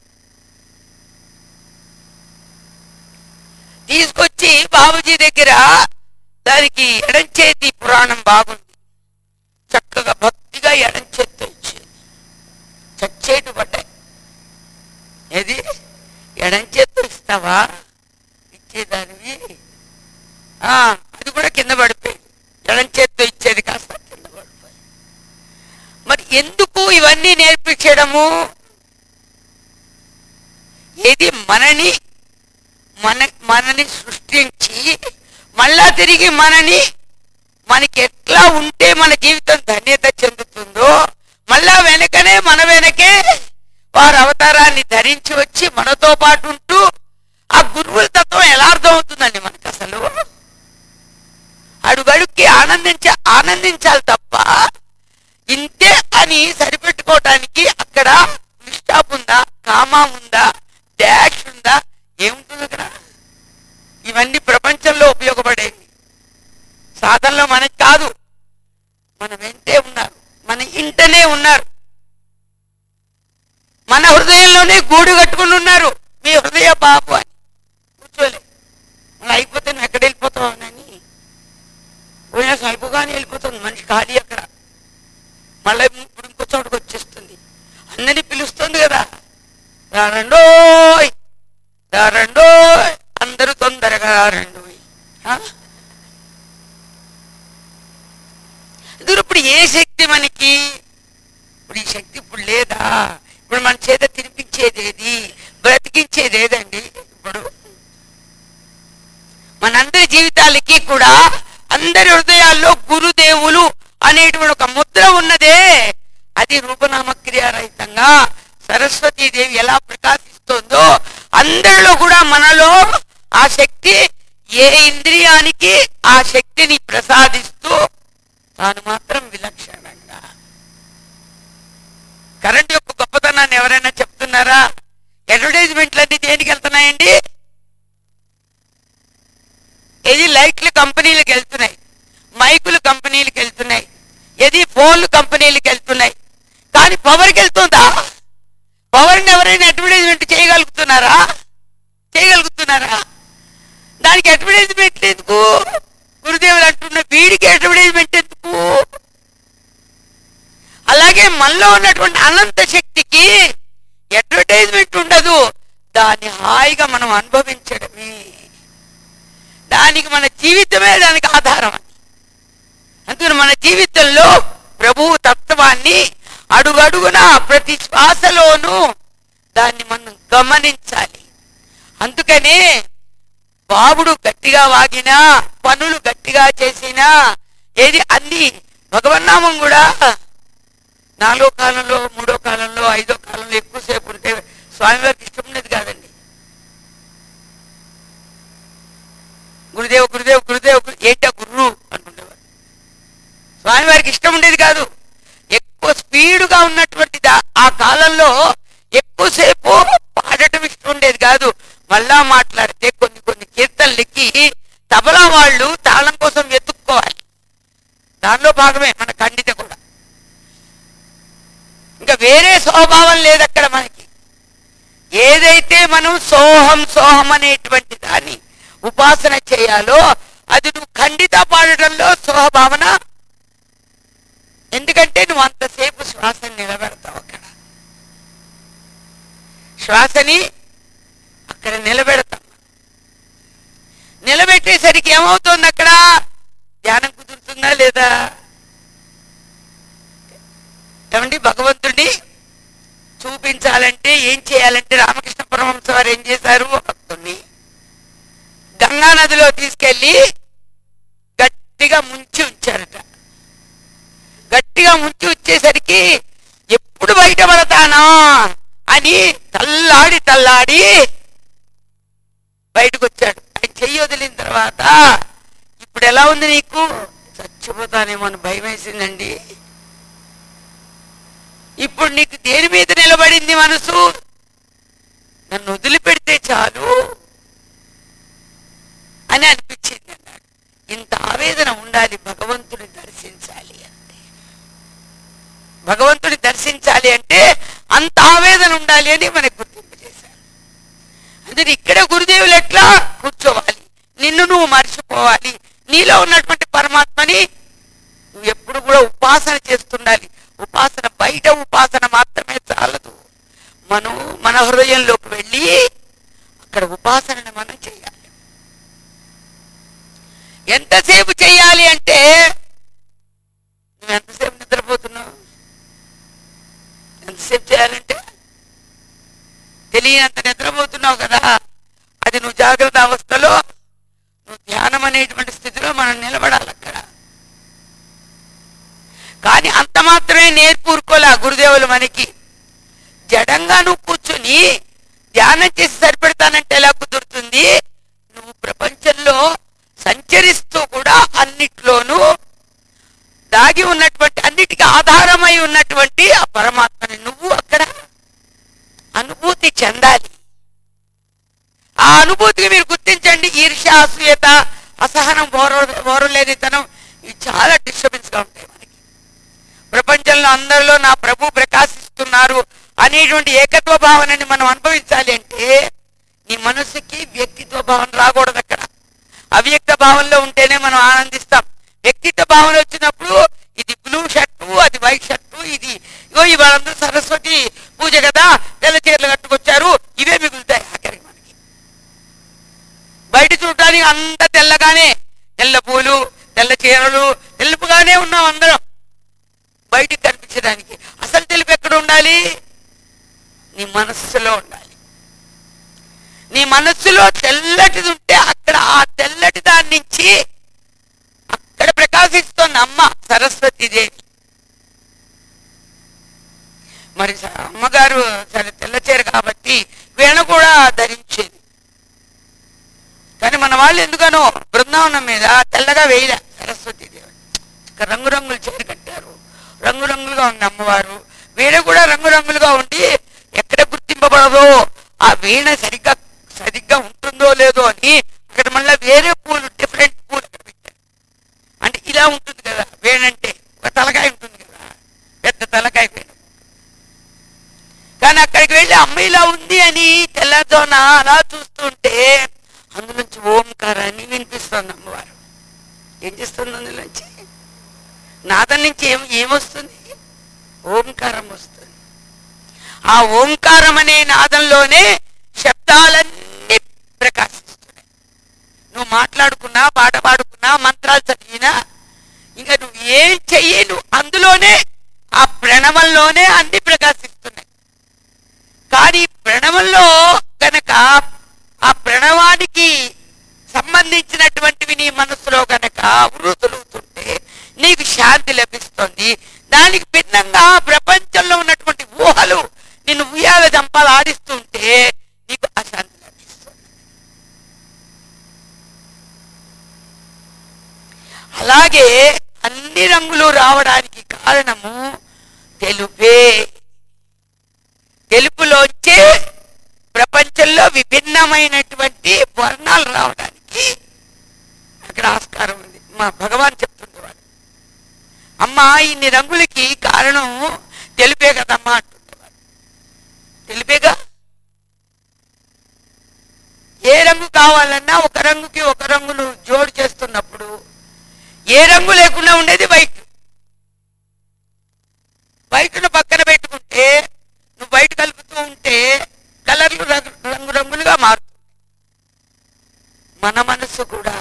తీసుకొచ్చి బాబుజీ దగ్గర దానికి ఎడం చేతి పురాణం బాగుంది చక్కగా భక్తిగా ఎడం చేత్తో ఇచ్చేది చచ్చేటు పడ్డాయి ఏది ఎడం చేత్తో ఇస్తావా ఇచ్చేదానివి ఆ, అది కూడా కింద పడిపోయింది ఎడం చేత్తో ఇచ్చేది కాస్త కింద పడిపోయింది మరి ఎందుకు ఇవన్నీ నేర్పించడము ఏది మనని మన మనని సృష్టించి మళ్ళా తిరిగి మనని మనకి ఎట్లా ఉంటే మన జీవితం ధన్యత చెందుతుందో మళ్ళా వెనకనే మన వెనకే వారు అవతారాన్ని ధరించి వచ్చి మనతో పాటు ఉంటూ ఆ గురువుల తత్వం ఎలా అర్థం అవుతుందండి మనకు అసలు అడుగడుక్కి ఆనందించ ఆనందించాలి తప్ప ఇంతే అని సరిపెట్టుకోవటానికి అక్కడ నిష్టాప్ ఉందా కామా ఉందా డాష్ ఉందా ఏముంటుంది అక్కడ ఇవన్నీ ప్రపంచంలో ఉపయోగపడేవి సాధనలో మనకి కాదు మన వెంటే ఉన్నారు మన ఇంటనే ఉన్నారు మన హృదయంలోనే గూడు కట్టుకుని ఉన్నారు మీ హృదయ బాబు అని కూర్చోలే అలా అయిపోతే నువ్వు ఎక్కడ వెళ్ళిపోతావు అని పోయినా అయిపోగానే వెళ్ళిపోతుంది మనిషి ఖాళీ అక్కడ మళ్ళీ ఇప్పుడు ఇంకో చోటకు వచ్చేస్తుంది అందరినీ పిలుస్తుంది కదా రారండోయ్ రారండోయ్ అందరూ తొందరగా రారండోయ్ ఆ? ఇది ఇప్పుడు ఏ శక్తి మనకి ఇప్పుడు ఈ శక్తి ఇప్పుడు లేదా ఇప్పుడు మన చేత తినిపించేది ఏది బ్రతికించేది ఏదండి ఇప్పుడు మనందరి జీవితాలకి కూడా అందరి హృదయాల్లో గురుదేవులు అనేటువంటి ఒక ముద్ర ఉన్నదే అది రూపనామక్రియారహితంగా సరస్వతీదేవి ఎలా ప్రకాశిస్తోందో అందరిలో కూడా మనలో ఆ శక్తి ఏ ఇంద్రియానికి ఆ శక్తిని ప్రసాదిస్తూ తాను మాత్రం విలక్షణంగా కరెంట్ యొక్క గొప్పతనాన్ని ఎవరైనా చెప్తున్నారా అడ్వర్టైజ్మెంట్లన్నీ దేనికి వెళ్తున్నాయండి ఇది లైట్లు కంపెనీలకు వెళ్తున్నాయి మైకులు కంపెనీలకు వెళ్తున్నాయి ఇది ఫోన్లు కంపెనీలకు వెళ్తున్నాయి కానీ పవర్కి వెళ్తుందా పవర్ని ఎవరైనా అడ్వర్టైజ్మెంట్ చేయగలుగుతున్నారా చేయగలుగుతున్నారా దానికి అడ్వర్టైజ్మెంట్ ఎందుకు గురుదేవులు అంటున్న వీడికి అడ్వర్టైజ్మెంట్ ఎందుకు అలాగే మనలో ఉన్నటువంటి అనంత శక్తికి అడ్వర్టైజ్మెంట్ ఉండదు దాన్ని హాయిగా మనం అనుభవించడమే దానికి మన జీవితమే దానికి ఆధారం అని అందుకని మన జీవితంలో ప్రభువు తత్వాన్ని అడుగడుగున ప్రతి శ్వాసలోనూ దాన్ని మనం గమనించాలి అందుకనే బాబుడు గట్టిగా వాగినా పనులు గట్టిగా చేసినా ఏది అన్ని భగవన్నామం కూడా నాలుగో కాలంలో మూడో కాలంలో ఐదో కాలంలో ఎక్కువసేపు ఉంటే స్వామివారికి ఇష్టం ఉండేది కాదండి గురుదేవ్ గురుదేవ్ గురుదేవ్ గురు- ఏంటా గుర్రు అనుకుంటేవారు స్వామివారికి ఇష్టం ఉండేది కాదు ఎక్కువ స్పీడుగా ఉన్నటువంటి దా- ఆ కాలంలో ఎక్కువసేపు పాడటం ఇష్టం ఉండేది కాదు మళ్ళా మాట్లాడితే కొన్ని కొన్ని కీర్తనలకి తబలా వాళ్ళు తాళం కోసం వెతుక్కోవాలి దానిలో భాగమే మన ఖండిత కూడా ఇంకా వేరే స్వభావం లేదు అక్కడ మనకి ఏదైతే మనం సోహం సోహం అనేటువంటి దాన్ని ఉపాసన చేయాలో అది నువ్వు ఖండిత పాడటంలో సోహభావన ఎందుకంటే నువ్వు అంతసేపు శ్వాసని నిలబెడతావు అక్కడ శ్వాసని అక్కడ నిలబెడతాం నిలబెట్టేసరికి ఏమో ఏమండి భగవంతుడిని చూపించాలంటే ఏం చేయాలంటే రామకృష్ణ పరమహంస వారు ఏం చేశారు ఒక భక్తుడిని గంగా నదిలో తీసుకెళ్లి గట్టిగా ముంచి ఉంచారట గట్టిగా ముంచి వచ్చేసరికి ఎప్పుడు బయటపడతానా అని తల్లాడి తల్లాడి బయటకు వచ్చాడు ఆయన చెయ్యి వదిలిన తర్వాత ఇప్పుడు ఎలా ఉంది నీకు చచ్చిపోతానేమో అని భయం వేసిందండి ఇప్పుడు నీకు దేని మీద నిలబడింది మనసు నన్ను వదిలిపెడితే చాలు అని అనిపించింది అన్నాడు ఇంత ఆవేదన ఉండాలి భగవంతుని దర్శించాలి అంటే భగవంతుని దర్శించాలి అంటే అంత ఆవేదన ఉండాలి అని మనకు గుర్తింపు చేశారు అందుకని ఇక్కడ గురుదేవులు ఎట్లా కూర్చోవాలి నిన్ను నువ్వు మర్చిపోవాలి నీలో ఉన్నటువంటి పరమాత్మని నువ్వు ఎప్పుడు కూడా ఉపాసన చేస్తుండాలి ఉపాసన బయట ఉపాసన మాత్రమే చాలదు మనం మన హృదయంలోకి వెళ్ళి అక్కడ ఉపాసనను మనం చేయాలి ఎంతసేపు చేయాలి అంటే నువ్వు ఎంతసేపు నిద్రపోతున్నావు ఎంతసేపు చేయాలంటే తెలియనంత నిద్రపోతున్నావు కదా అది నువ్వు జాగ్రత్త అవస్థలో నువ్వు ధ్యానం అనేటువంటి స్థితిలో మనం నిలబడాలి అక్కడ కానీ అంత మాత్రమే నేర్పూరుకోలే ఆ గురుదేవులు మనకి జడంగా నువ్వు కూర్చుని ధ్యానం చేసి సరిపెడతానంటే ఎలా కుదురుతుంది నువ్వు ప్రపంచంలో సంచరిస్తూ కూడా అన్నిట్లోనూ దాగి ఉన్నటువంటి అన్నిటికీ ఆధారమై ఉన్నటువంటి ఆ పరమాత్మని నువ్వు అక్కడ అనుభూతి చెందాలి ఆ అనుభూతికి మీరు గుర్తించండి ఈర్ష్య అసూయత అసహనం ఓర ఓరలేనితనం ఇవి చాలా డిస్టర్బెన్స్ గా ఉంటాయి మనకి ప్రపంచంలో అందరిలో నా ప్రభు ప్రకాశిస్తున్నారు అనేటువంటి ఏకత్వ భావనని మనం అనుభవించాలి అంటే నీ మనసుకి వ్యక్తిత్వ భావన రాకూడదు అక్కడ అవ్యక్త భావంలో ఉంటేనే మనం ఆనందిస్తాం వ్యక్తిత్వ భావన వచ్చినప్పుడు ఇది బ్లూ షర్టు అది వైట్ షర్టు ఇది ఇగో ఇవాళందరూ సరస్వతి పూజ కదా తెల్ల చీరలు కట్టుకొచ్చారు ఇవే మిగులుతాయి ఆఖరికి మనకి బయట చూడటానికి అంత తెల్లగానే తెల్ల పూలు తెల్ల చీరలు తెలుపుగానే ఉన్నాం అందరం బయటికి కనిపించడానికి అసలు తెలుపు ఎక్కడ ఉండాలి నీ మనస్సులో ఉండాలి నీ మనస్సులో తెల్లటిది ఉంటే అక్కడ ఆ తెల్లటి దాని నుంచి అక్కడ ప్రకాశిస్తోంది అమ్మ సరస్వతీదేవి మరి స- అమ్మగారు సరే తెల్లచీర కాబట్టి వీణ కూడా ధరించేది కానీ మన వాళ్ళు ఎందుకనో బృందావనం మీద తెల్లగా వేయలే సరస్వతీదేవి ఇక రంగురంగుల చీర కట్టారు రంగురంగులుగా ఉంది అమ్మవారు వీణ కూడా రంగురంగులుగా ఉండి ఎక్కడ గుర్తింపబడదో ఆ వీణ సరిగ్గా సరిగ్గా ఉంటుందో లేదో అని అక్కడ మళ్ళీ వేరే పూలు డిఫరెంట్ పూలు అక్కడ పెట్టారు అంటే ఇలా ఉంటుంది కదా వేణంటే ఒక తలకాయ ఉంటుంది కదా పెద్ద తలకాయ వేణు కానీ అక్కడికి వెళ్ళి అమ్మ ఇలా ఉంది అని తెల్లదోన అలా చూస్తుంటే అందులోంచి ఓంకారాన్ని వినిపిస్తుంది అమ్మవారు ఏం చేస్తుంది అందులోంచి నాదం నుంచి ఏం ఏమొస్తుంది ఓంకారం వస్తుంది ఆ ఓంకారం అనే నాదంలోనే శబ్దాలన్నీ ప్రకాశిస్తున్నాయి నువ్వు మాట్లాడుకున్నా పాట పాడుకున్నా మంత్రాలు చదివినా ఇంకా నువ్వు ఏం చెయ్యి నువ్వు అందులోనే ఆ ప్రణవంలోనే అన్ని ప్రకాశిస్తున్నాయి కానీ ప్రణవంలో గనక ఆ ప్రణవానికి సంబంధించినటువంటివి నీ మనసులో గనక వృతులుతుంటే నీకు శాంతి లభిస్తుంది దానికి భిన్నంగా ప్రపంచంలో ఉన్నటువంటి ఊహలు నిన్ను ఉయ్యాల జంపాలు ఆడిస్తుంటే నీకు అశాంతి లభిస్తుంది అలాగే అన్ని రంగులు రావడానికి కారణము తెలుపే తెలుపులోంచే ప్రపంచంలో విభిన్నమైనటువంటి వర్ణాలు రావడానికి అక్కడ ఆస్కారం ఉంది మా భగవాన్ చెప్తుండేవాడు అమ్మా ఇన్ని రంగులకి కారణం తెలిపే కదమ్మా అంటుండేవాడు తెలిపేగా ఏ రంగు కావాలన్నా ఒక రంగుకి ఒక రంగును జోడు చేస్తున్నప్పుడు ఏ రంగు లేకుండా ఉండేది వైట్ వైట్ను పక్కన పెట్టుకుంటే నువ్వు వైట్ కలుపుతూ ఉంటే కలర్లు రంగు రంగు రంగులుగా మారుతుంది మన మనసు కూడా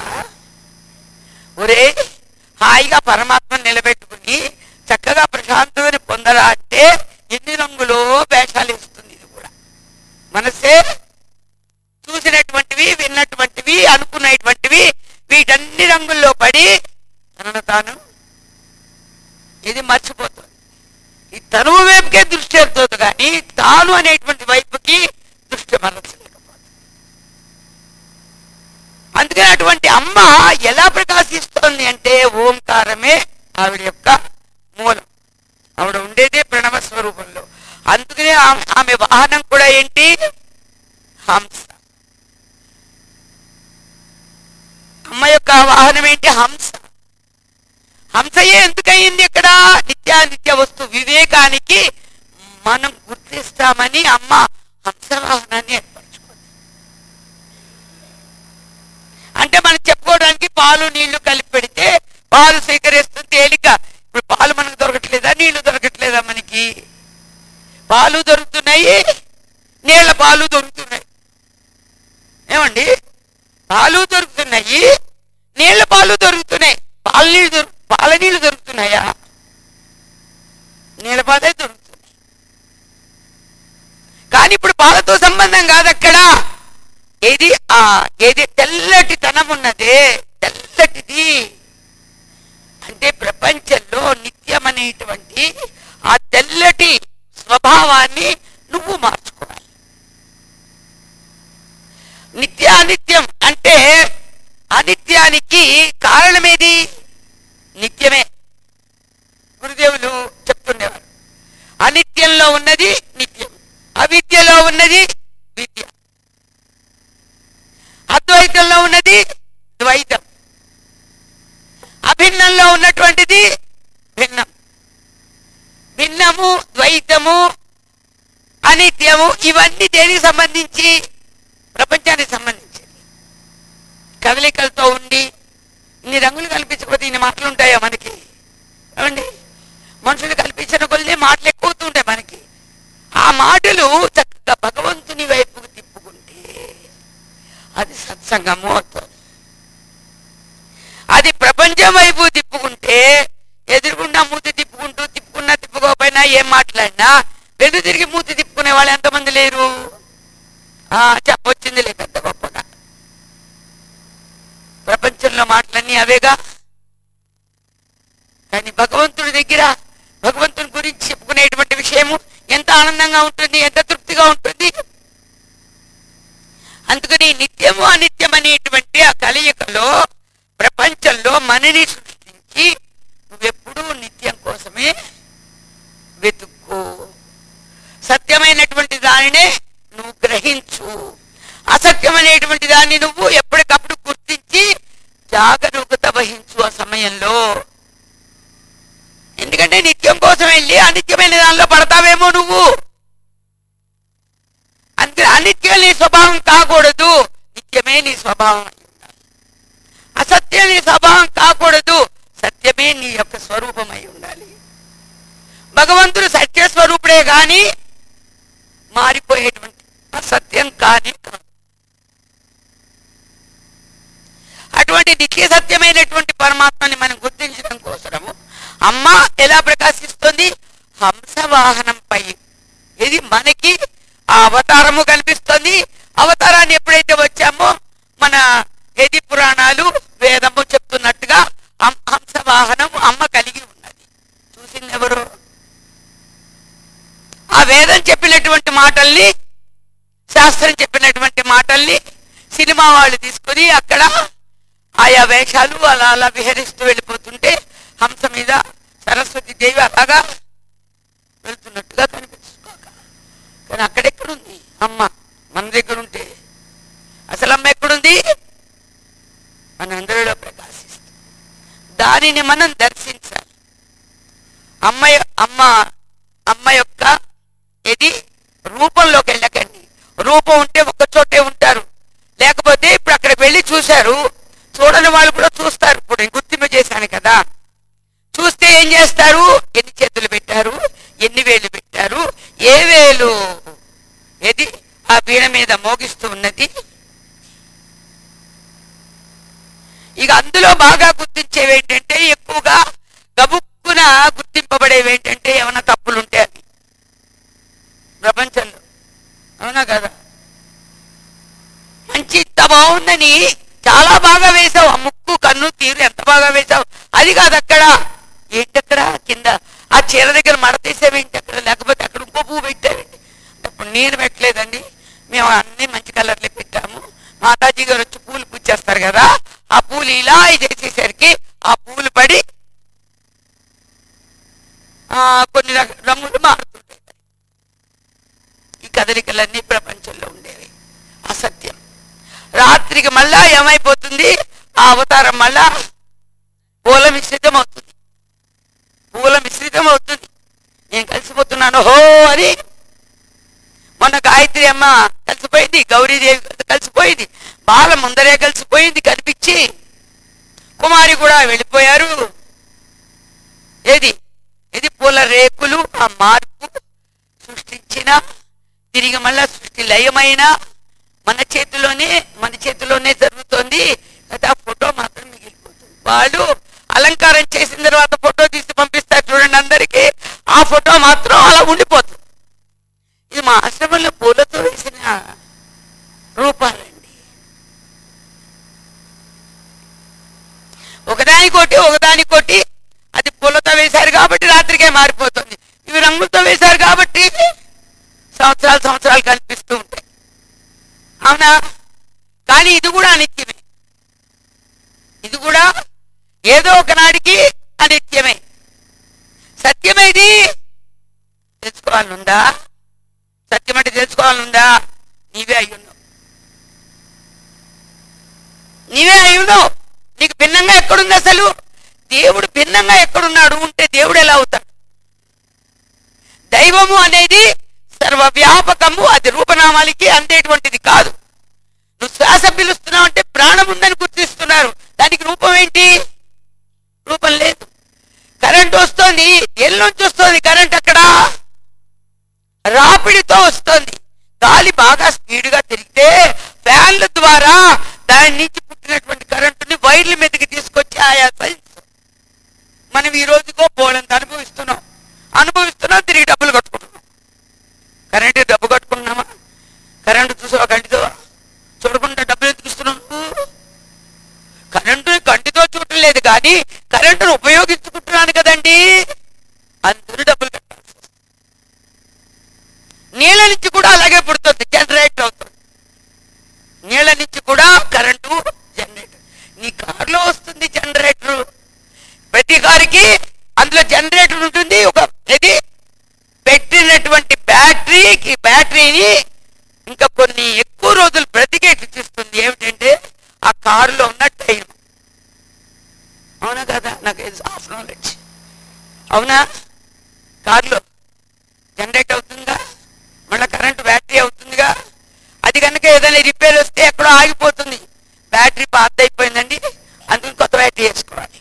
ఒరే హాయిగా పరమాత్మను నిలబెట్టుకుని చక్కగా ప్రశాంతతని పొందరా అంటే వైపే దృష్టి వెళ్తుంది కానీ తాను అనేటువంటి వైపుకి దృష్టి మరల్చలేకపోతుంది అందుకని అటువంటి అమ్మ ఎలా ప్రకాశిస్తోంది అంటే ఓంకారమే ఆవిడ యొక్క మూలం ఆవిడ ఉండేదే ప్రణవ స్వరూపంలో అందుకనే ఆమె- ఆమె వాహనం కూడా ఏంటి హంస అమ్మ యొక్క వాహనం ఏంటి హంస హంసయే ఎందుకయింది ఇక్కడ నిత్యానిత్య వస్తు వివేకానికి మనం గుర్తిస్తామని అమ్మ హంస వాహనాన్ని ఏర్పరచుకుంది అంటే మనం చెప్పుకోవడానికి పాలు నీళ్లు కలిపి పెడితే పాలు స్వీకరిస్తుంది తేలిక ఇప్పుడు పాలు మనకు దొరకట్లేదా నీళ్లు దొరకట్లేదా మనకి పాలు దొరుకుతున్నాయి నీళ్ళ పాలు దొరుకుతున్నాయి ఏమండి పాలు దొరుకుతున్నాయి నీళ్ళ పాలు దొరుకుతున్నాయి పాల నీళ్ళు దొరు పాల నీళ్ళు దొరుకుతున్నాయా నీళ్ళ పాలే దొరుకుతున్నాయి కానీ ఇప్పుడు పాలతో సంబంధం కాదు అక్కడ ఏది ఆ ఏది తెల్లటి తనం ఉన్నదే తెల్లటిది అంటే ప్రపంచంలో నిత్యం అనేటువంటి ఆ తెల్లటి స్వభావాన్ని నువ్వు మార్చుకోవాలి నిత్యానిత్యం అంటే అనిత్యానికి కారణమేది నిత్యమే గురుదేవులు చెప్తుండేవారు అనిత్యంలో ఉన్నది నిత్యం అవిద్యలో ఉన్నది విద్య అద్వైతంలో ఉన్నది ద్వైతం అభిన్నంలో ఉన్నటువంటిది భిన్నం భిన్నము ద్వైతము అనిత్యము ఇవన్నీ దేనికి సంబంధించి ప్రపంచానికి సంబంధించి కదలికలతో ఉండి ఇన్ని రంగులు కల్పించకపోతే ఇన్ని మాటలు ఉంటాయా మనకి ఏమండి మనుషులు కల్పించిన కొద్ది మాటలు ఎక్కువ ఉంటాయి మనకి ఆ మాటలు చక్కగా భగవంతుని వైపుకు తిప్పుకుంటే అది సత్సంగము అవుతుంది అది ప్రపంచం వైపు తిప్పుకుంటే ఎదురుగుండా మూతి తిప్పుకుంటూ తిప్పుకున్నా తిప్పుకోకపోయినా ఏం మాట్లాడినా వెను తిరిగి మూతి తిప్పుకునే వాళ్ళు ఎంతమంది లేరు ఆ చెప్పొచ్చింది లే పెద్ద గొప్పగా ప్రపంచంలో మాటలన్నీ అవేగా కానీ భగవంతుడి దగ్గర భగవంతుని గురించి చెప్పుకునేటువంటి విషయము ఎంత ఆనందంగా ఉంటుంది ఎంత తృప్తిగా ఉంటుంది అందుకని నిత్యము అనిత్యం అనేటువంటి ఆ కలయికలో ప్రపంచంలో మనని సృష్టించి నువ్వెప్పుడూ నిత్యం కోసమే వెతుక్కో సత్యమైనటువంటి దానినే నువ్వు గ్రహించు అసత్యమైనటువంటి దాన్ని నువ్వు ఎప్పటికప్పుడు గుర్తించి జాగరూకత వహించు ఆ సమయంలో ఎందుకంటే నిత్యం కోసం వెళ్ళి అనిత్యమైన దానిలో పడతావేమో నువ్వు అందుకే అనిత్యం నీ స్వభావం కాకూడదు నిత్యమే నీ స్వభావం అయి ఉండాలి అసత్యం నీ స్వభావం కాకూడదు సత్యమే నీ యొక్క స్వరూపమై ఉండాలి భగవంతుడు సత్య స్వరూపుడే గాని మారిపోయేటువంటి అసత్యం కానీ కాదు అటువంటి నిత్య సత్యమైనటువంటి పరమాత్మని మనం గుర్తించడం కోసము అమ్మ ఎలా ప్రకాశిస్తుంది హంస వాహనంపై ఇది మనకి ఆ అవతారము కనిపిస్తుంది అవతారాన్ని ఎప్పుడైతే వచ్చామో మన ఏది పురాణాలు వేదము చెప్తున్నట్టుగా హం- హంస వాహనం అమ్మ కలిగి ఉన్నది చూసింది ఎవరు ఆ వేదం చెప్పినటువంటి మాటల్ని శాస్త్రం చెప్పినటువంటి మాటల్ని సినిమా వాళ్ళు తీసుకుని అక్కడ ఆయా వేషాలు అలా అలా విహరిస్తూ వెళ్ళిపోతుంటే హంస మీద సరస్వతి దేవి అలాగా వెళ్తున్నట్టుగా కనిపిస్తుంది కానీ అక్కడెక్కడుంది అమ్మ మన దగ్గర ఉంటే అసలు అమ్మ ఎక్కడుంది మన అందరిలో ప్రకాశిస్తుంది దానిని మనం దర్శించాలి అమ్మ యొ- అమ్మ అమ్మ యొక్క ఇది రూపంలోకి వెళ్ళకండి రూపం ఉంటే ఒక్క చోటే ఉంటారు లేకపోతే ఇప్పుడు అక్కడికి వెళ్ళి చూశారు చూడని వాళ్ళు కూడా చూస్తారు ఇప్పుడు నేను గుర్తింపు చేశాను కదా చూస్తే ఏం చేస్తారు ఎన్ని చేతులు పెట్టారు ఎన్ని వేలు పెట్టారు ఏ వేలు ఏది ఆ వీణ మీద మోగిస్తూ ఉన్నది ఇక అందులో బాగా గుర్తించేవి ఏంటంటే ఎక్కువగా గబుక్కున గుర్తింపబడేవి ఏంటంటే ఏమైనా తప్పులుంటే అవి ప్రపంచంలో అవునా కదా మంచి ఇంత బాగుందని చాలా బాగా వేసావు ఆ ముక్కు కన్ను తీరు ఎంత బాగా వేసావు అది కాదు అక్కడ ఏంటక్కడ కింద ఆ చీర దగ్గర మడతీసేవేంటి అక్కడ లేకపోతే అక్కడ నేను పెట్టలేదండి మేము అన్ని మంచి కలర్లే పెట్టాము మాతాజీ గారు వచ్చి పూలు పూచేస్తారు కదా ఆ పూలు ఇలా చేసేసరికి ఆ పూలు పడి ఆ, కొన్ని రక- రంగులు మారుతుంటాయి ఈ కదలికలన్నీ ప్రపంచంలో ఉండేవి అసత్యం రాత్రికి మళ్ళా ఏమైపోతుంది ఆ అవతారం మళ్ళా పూల మిశ్రితం అవుతుంది పూల మిశ్రితం అవుతుంది నేను కలిసిపోతున్నాను హో అని మొన్న గాయత్రి అమ్మ కలిసిపోయింది గౌరీదేవి కలిసిపోయింది బాల ముందరే కలిసిపోయింది కనిపించి కుమారి కూడా వెళ్ళిపోయారు ఏది ఇది పూల రేకులు ఆ మార్పు సృష్టించిన తిరిగి మళ్ళా సృష్టి లయమైన మన చేతిలోనే మన చేతిలోనే జరుగుతుంది అయితే ఆ ఫోటో మాత్రం మిగిలిపోతుంది వాళ్ళు అలంకారం చేసిన తర్వాత ఫోటో తీసి పంపిస్తారు చూడండి అందరికీ ఆ ఫోటో మాత్రం అలా ఉండిపోతుంది ఇది మా ఆశ్రమంలో పూలతో వేసిన రూపాలండి ఒకదానికోటి ఒకదానికోటి అది పూలతో వేశారు కాబట్టి రాత్రికే మారిపోతుంది ఇవి రంగులతో వేశారు కాబట్టి సంవత్సరాలు సంవత్సరాలు కనిపిస్తూ ఉంటాయి అవునా కానీ ఇది కూడా అనిత్యమే ఇది కూడా ఏదో ఒకనాడికి అనిత్యమే సత్యమేది తెలుసుకోవాలనుందా సత్యం అంటే తెలుసుకోవాలనుందా నీవే అయ్యున్నావు నీవే అయ్యున్నావు నీకు భిన్నంగా ఎక్కడుంది అసలు దేవుడు భిన్నంగా ఎక్కడున్నాడు ఉంటే దేవుడు ఎలా అవుతాడు దైవము అనేది సర్వవ్యాపకము అది రూపనామాలకి అందేటువంటిది కాదు నువ్వు శ్వాస పిలుస్తున్నావు అంటే ప్రాణం ఉందని గుర్తిస్తున్నారు దానికి రూపం ఏంటి రూపం లేదు కరెంట్ వస్తుంది ఎల్లు నుంచి వస్తుంది కరెంట్ అక్కడ రాపిడితో వస్తుంది గాలి బాగా స్పీడ్గా తిరిగితే ఫ్యాన్ల ద్వారా దాని నుంచి పుట్టినటువంటి కరెంటుని వైర్ల మీదకి తీసుకొచ్చి ఆయా సైన్స్ మనం ఈ రోజుకో పోలంత అనుభవిస్తున్నాం అనుభవిస్తున్నాం తిరిగి డబ్బులు కట్టుకుంటున్నాం కరెంటు డబ్బు కట్టుకుంటున్నామా కరెంటు చూసావా కంటితో చూడకుండా డబ్బులు ఎందుకు ఇస్తున్నావు నువ్వు? కరెంటు కంటితో చూడటం లేదు కానీ కరెంటును ఉపయోగించుకుంటున్నాను కదండి అందరూ డబ్బులు కట్టాల్సి వస్తుంది నీళ్ళ నుంచి కూడా అలాగే పుడుతుంది జనరేట్ అవుతుంది నీళ్ళ నుంచి కూడా కరెంటు జనరేటర్ నీ కారులో వస్తుంది జనరేటర్ ప్రతి కారుకి అందులో జనరేటర్ ఉంటుంది ఒక ఇది పెట్టినటువంటి బ్యాటరీకి బ్యాటరీని ఇంకా కొన్ని ఎక్కువ రోజులు బ్రతికేట్లు చేస్తుంది ఏమిటంటే ఆ కారులో ఉన్న టైం అవునా కదా నాకు హాఫ్ నాలెడ్జ్ అవునా కారులో జనరేట్ అవుతుందిగా మళ్ళీ కరెంట్ బ్యాటరీ అవుతుందిగా అది కనుక ఏదైనా రిపేర్ వస్తే ఎక్కడో ఆగిపోతుంది బ్యాటరీ పాత అయిపోయిందండి అందుకని కొత్త బ్యాటరీ వేసుకోవాలి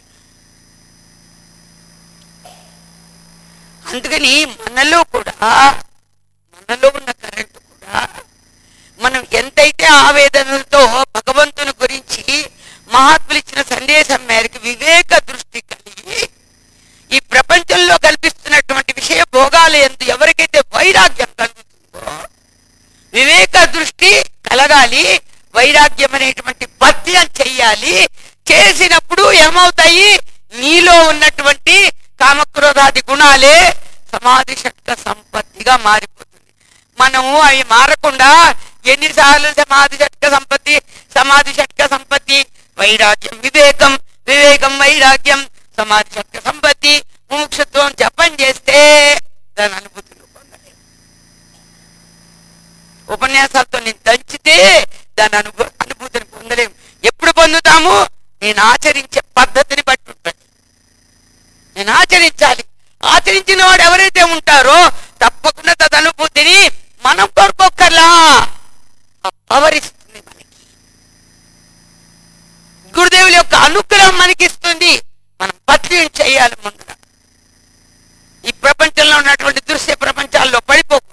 అందుకని మనలో కూడా మనలో ఉన్న కరెంటు కూడా మనం ఎంతైతే ఆవేదనలతో భగవంతుని గురించి మహాత్ములు ఇచ్చిన సందేశం మేరకు వివేక దృష్టి కలిగి ఈ ప్రపంచంలో కల్పిస్తున్నటువంటి విషయ భోగాలు ఎందు ఎవరికైతే వైరాగ్యం కలుగుతుందో వివేక దృష్టి కలగాలి వైరాగ్యం అనేటువంటి పత్యం చెయ్యాలి చేసినప్పుడు ఏమవుతాయి నీలో ఉన్నటువంటి కామక్రోధాది గుణాలే సమాధి షట్క సంపత్తిగా మారిపోతుంది మనము అవి మారకుండా ఎన్నిసార్లు సమాధి షట్క సంపత్తి సమాధి షట్క సంపత్తి వైరాగ్యం వివేకం వివేకం వైరాగ్యం సమాధి షట్క సంపత్తి ముముక్షత్వం జపం చేస్తే దాని అనుభూతులు పొందలేము ఉపన్యాసాలతో నేను దంచితే దాని అనుభూ అనుభూతిని పొందలేము ఎప్పుడు పొందుతాము నేను ఆచరించే పద్ధతిని బట్టి ఉంటుంది నేను ఆచరించాలి ఆచరించిన వాడు ఎవరైతే ఉంటారో తప్పకుండా తదనుభూతిని మనం కోరుకోకర్లా ఆ పవర్ ఇస్తుంది మనకి గురుదేవుల యొక్క అనుగ్రహం మనకి ఇస్తుంది మనం పత్రిక చేయాలి ముందర ఈ ప్రపంచంలో ఉన్నటువంటి దృశ్య ప్రపంచాల్లో పడిపోకూడదు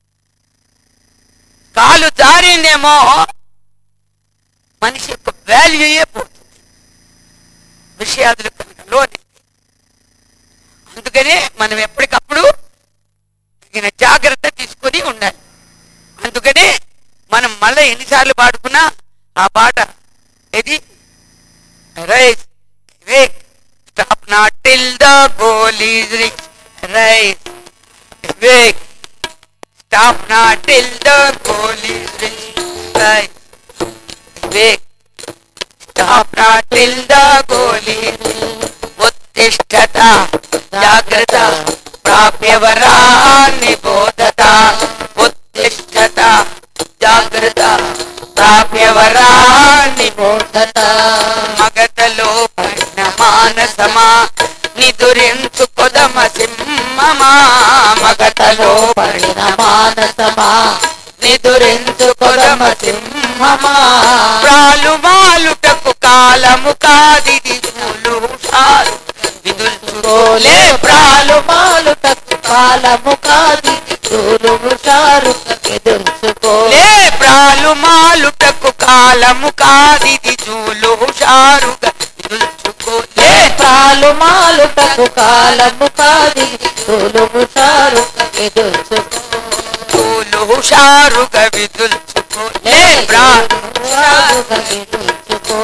కాలు జారిందేమో మనిషి యొక్క వాల్యూయే పోతుంది విషయాదులు కనుక లోని అందుకనే మనం ఎప్పటికప్పుడు తగిన జాగ్రత్త తీసుకొని ఉండాలి అందుకనే మనం మళ్ళీ ఎన్నిసార్లు పాడుకున్నా ఆ పాట ఏది rise wake stop not till the goal is reach rise wake Stop not till the goal is reached. Right. Wait. Stop not till the goal is reached. ఉత్తిష్టత జాగ్రత్త ప్రాప్యవరాన్ని బోధత ఉత్తిష్టత జాగ్రత్త ప్రాప్యవరాన్ని బోధత మగతలో పడిన మానసమా నిదురించు కొదమ సింహమా మగతలో పడిన మానసమా నిదురించు కొదమ సింహమా ప్రాలు మాలుటకు కాలము కాదిది చూలు హుషారు విదుల్చుకోలే ప్రాలు మాలు తక్కు కాలము కాది దూరు హుషారు ఎదుర్చుకో లే ప్రాలు మాలుటకు కాలము కాదిది చూలు హుషారుగా విదుల్చుకోలే పాలు మాలుటకు కాలము కాది దూరు హుషారు ఎదుర్చుకో చూలు హుషారుగా విదుల్చుకోలే ప్రాలు హుషారుగా ఎదుర్చుకో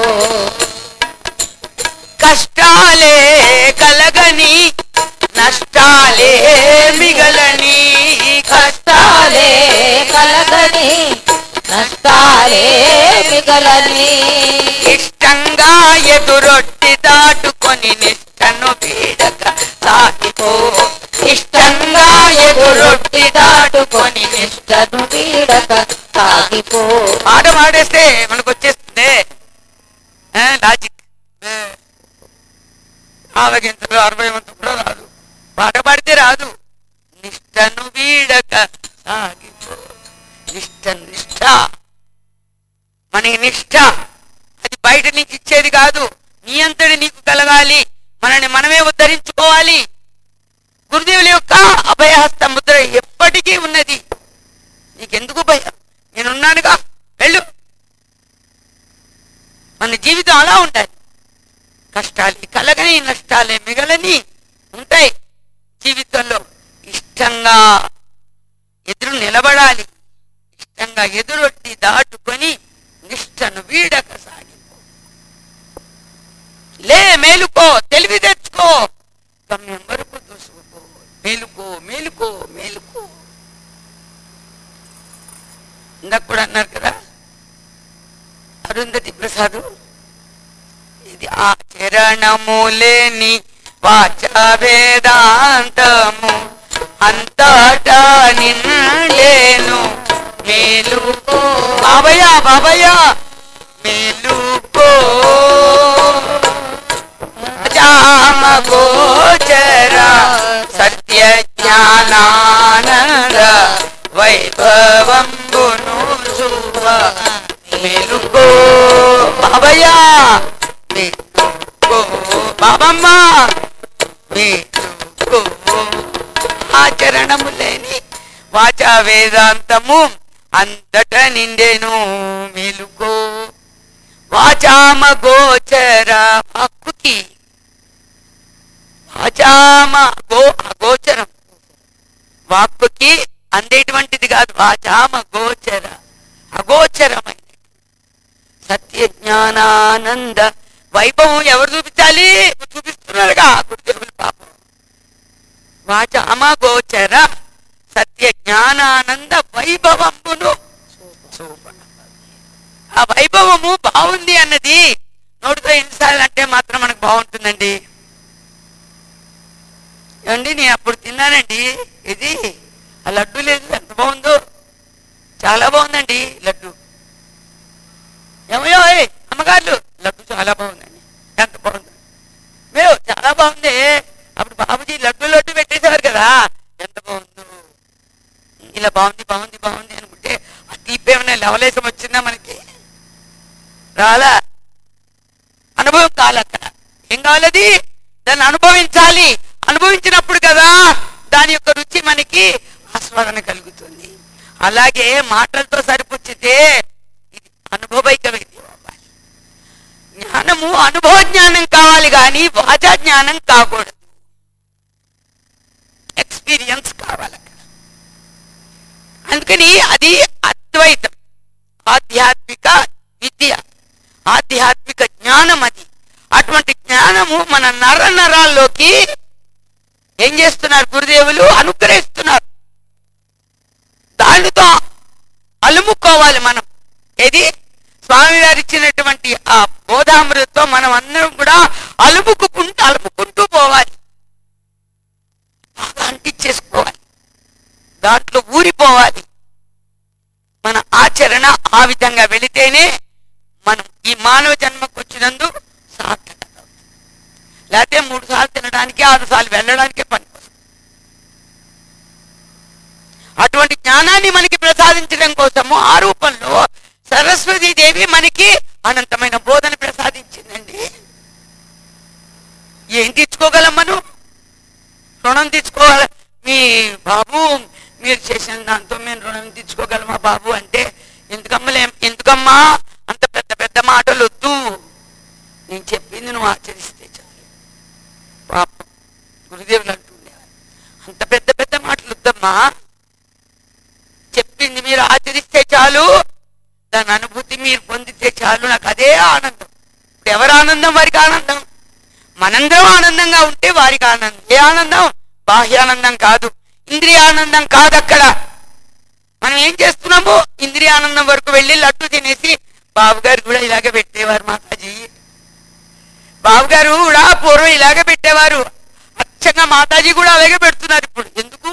కష్టాలే కలగని నష్టాలే మిగలని కష్టాలే కలగని నష్టాలే మిగలని ఇష్టంగా ఎదురొట్టి దాటుకొని నిష్టను వీడక సాగిపో ఇష్టంగా ఎదురొట్టి దాటుకొని నిష్ట నిష్టను వీడక సాగిపో పాట పాడేస్తే మనకు వచ్చేస్తుంది ఆ, లాజిక్ ఆ. ఆవగింతలు అరవై వంతు కూడా రాదు పాట పాడితే రాదు నిష్టను వీడక సాగిపో నిష్ట నిష్ట మనకి నిష్ట అది బయట నుంచి ఇచ్చేది కాదు నీ అంతటి నీకు కలగాలి మనని మనమే ఉద్ధరించుకోవాలి గురుదేవుల యొక్క అభయహస్త ముద్ర ఎప్పటికీ ఉన్నది నీకెందుకు భయం నేనున్నానుగా వెళ్ళు మన జీవితం అలా ఉండాలి కష్టాలే కలగని నష్టాలే మిగలని ఉంటాయి జీవితంలో ఇష్టంగా ఎదురు నిలబడాలి ఇష్టంగా ఎదురొట్టి దాటుకొని నిష్టను వీడక సాగిపో లే మేలుకో తెలివి తెచ్చుకో గమ్యం వరకు దూసుకుపో మేలుకో మేలుకో మేలుకో ఇందాక కూడా అన్నారు కదా అరుంధతి ప్రసాదు ఇది ఆచరణములేని వాచ వేదాంతము అంతటా నిండేను మేలుకో బాబయ్య బాబయ్య మేలుకో జామ గోచర సత్య జ్ఞానానంద వైభవంబును శుభ మేలుకో బాబయ్య మేలుకో బాబమ్మ మేలుకో ఆచరణము లేని వాచా వేదాంతము అంతట నిండెను మేలుకో వాచామ గోచర హక్కుకి వాచామ గో అగోచరం వాక్కుకి అందేటువంటిది కాదు వాచామ గోచర అగోచరమైన సత్య జ్ఞానానంద వైభవం ఎవరు చూపించాలి చూపిస్తున్నారుగా గురుదేవులు పాపం వాచామ గోచర సత్య జ్ఞానానంద వైభవమును చూపడం ఆ వైభవము బాగుంది అన్నది నోటితో ఎన్నిసార్లు అంటే మాత్రం మనకు బాగుంటుందండి ఏమండి నేను అప్పుడు తిన్నానండి ఇది ఆ లడ్డు లేదు ఎంత బాగుందో చాలా బాగుందండి లడ్డు ఏమయ్యో ఏయ్, అమ్మగారు లడ్డు చాలా బాగుందండి ఎంత బాగుంది మేము చాలా బాగుంది అప్పుడు బాబుజీ లడ్డు లడ్డు పెట్టేసేవారు కదా ఎంత బాగుందో ఇలా బాగుంది బాగుంది బాగుంది అనుకుంటే ఆ తీపి ఏమైనా లవలేసం వచ్చిందా మనకి రాలా అనుభవం కాదు అక్కడ ఏం కావాలది దాన్ని అనుభవించాలి అనుభవించినప్పుడు కదా దాని యొక్క రుచి మనకి ఆస్వాదన కలుగుతుంది అలాగే మాటలతో సరిపుచ్చితే ఇది అనుభవైక విద్య అవ్వాలి జ్ఞానము అనుభవ జ్ఞానం కావాలి కానీ వాచా జ్ఞానం కాకూడదు ఎక్స్పీరియన్స్ కావాలి అక్కడ అందుకని అది అద్వైతం ఆధ్యాత్మిక విద్య ఆధ్యాత్మిక జ్ఞానం అది అటువంటి జ్ఞానము మన నర నరాల్లోకి ఏం చేస్తున్నారు గురుదేవులు అనుగ్రహిస్తున్నారు స్వామి గారు ఇచ్చినటువంటి ఆ బోధామృతతో మనం అందరం కూడా అలుపుకుంటూ అలుపుకుంటూ పోవాలి బాగా అంటించేసుకోవాలి దాంట్లో ఊరిపోవాలి మన ఆచరణ ఆ విధంగా వెళితేనే మనం ఈ మానవ జన్మకు వచ్చినందు సార్థకత అవుతుంది. లేకపోతే మూడు సార్లు తినడానికి ఆరు సార్లు వెళ్ళడానికే పని అటువంటి జ్ఞానాన్ని మనకి ప్రసాదించడం కోసము ఆ రూపంలో సరస్వతీ దేవి మనకి అనంతమైన బోధన ప్రసాదించిందండి ఏం తెచ్చుకోగలం మనం రుణం తెచ్చుకోవాలి మీ బాబు మీరు చేసిన దాంతో మేము రుణం తెచ్చుకోగలమా బాబు అంటే ఎందుకమ్మలేం ఎందుకమ్మా అంత పెద్ద పెద్ద మాటలు వద్దు నేను చెప్పింది నువ్వు ఆచరిస్తే చాలు పాపం గురుదేవులు అంటుండేవారు అంత పెద్ద పెద్ద మాటలు వద్దమ్మా చెప్పింది మీరు ఆచరిస్తే చాలు దాని అనుభూతి మీరు పొందితే చాలు నాకు అదే ఆనందం ఇప్పుడు ఎవరి ఆనందం వారికి ఆనందం మనందరం ఆనందంగా ఉంటే వారికి ఆనందం ఏ ఆనందం బాహ్యానందం కాదు ఇంద్రియానందం కాదు అక్కడ మనం ఏం చేస్తున్నాము ఇంద్రియానందం వరకు వెళ్ళి లడ్డు తినేసి బాబు గారు కూడా ఇలాగే పెట్టేవారు మాతాజీ బాబు గారు కూడా పూర్వం ఇలాగే పెట్టేవారు అచ్చంగా మాతాజీ కూడా అలాగే పెడుతున్నారు ఇప్పుడు ఎందుకు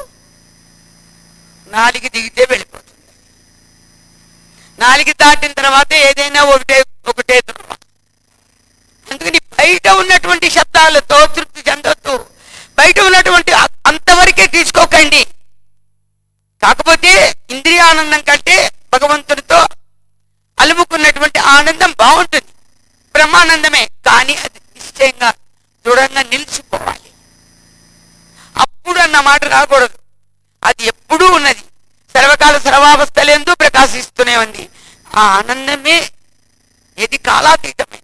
నాలుగు దిగితే వెళ్ళిపోతుంది నాలుగు దాటిన తర్వాత ఏదైనా ఒకటే ఒకటే ధ్రువ అందుకని బయట ఉన్నటువంటి శబ్దాలతో తృప్తి చెందొద్దు బయట ఉన్నటువంటి అ- అంతవరకే తీసుకోకండి కాకపోతే ఇంద్రియానందం కంటే భగవంతునితో అలుముకున్నటువంటి ఆనందం బాగుంటుంది బ్రహ్మానందమే కానీ అది నిశ్చయంగా దృఢంగా నిలిచిపోవాలి అప్పుడు అన్న మాట రాకూడదు అది ఎప్పుడూ ఉన్నది సర్వకాల సర్వావస్థలందు ప్రకాశిస్తూనే ఉంది ఆ ఆనందమే ఇది కాలాతీతమైనది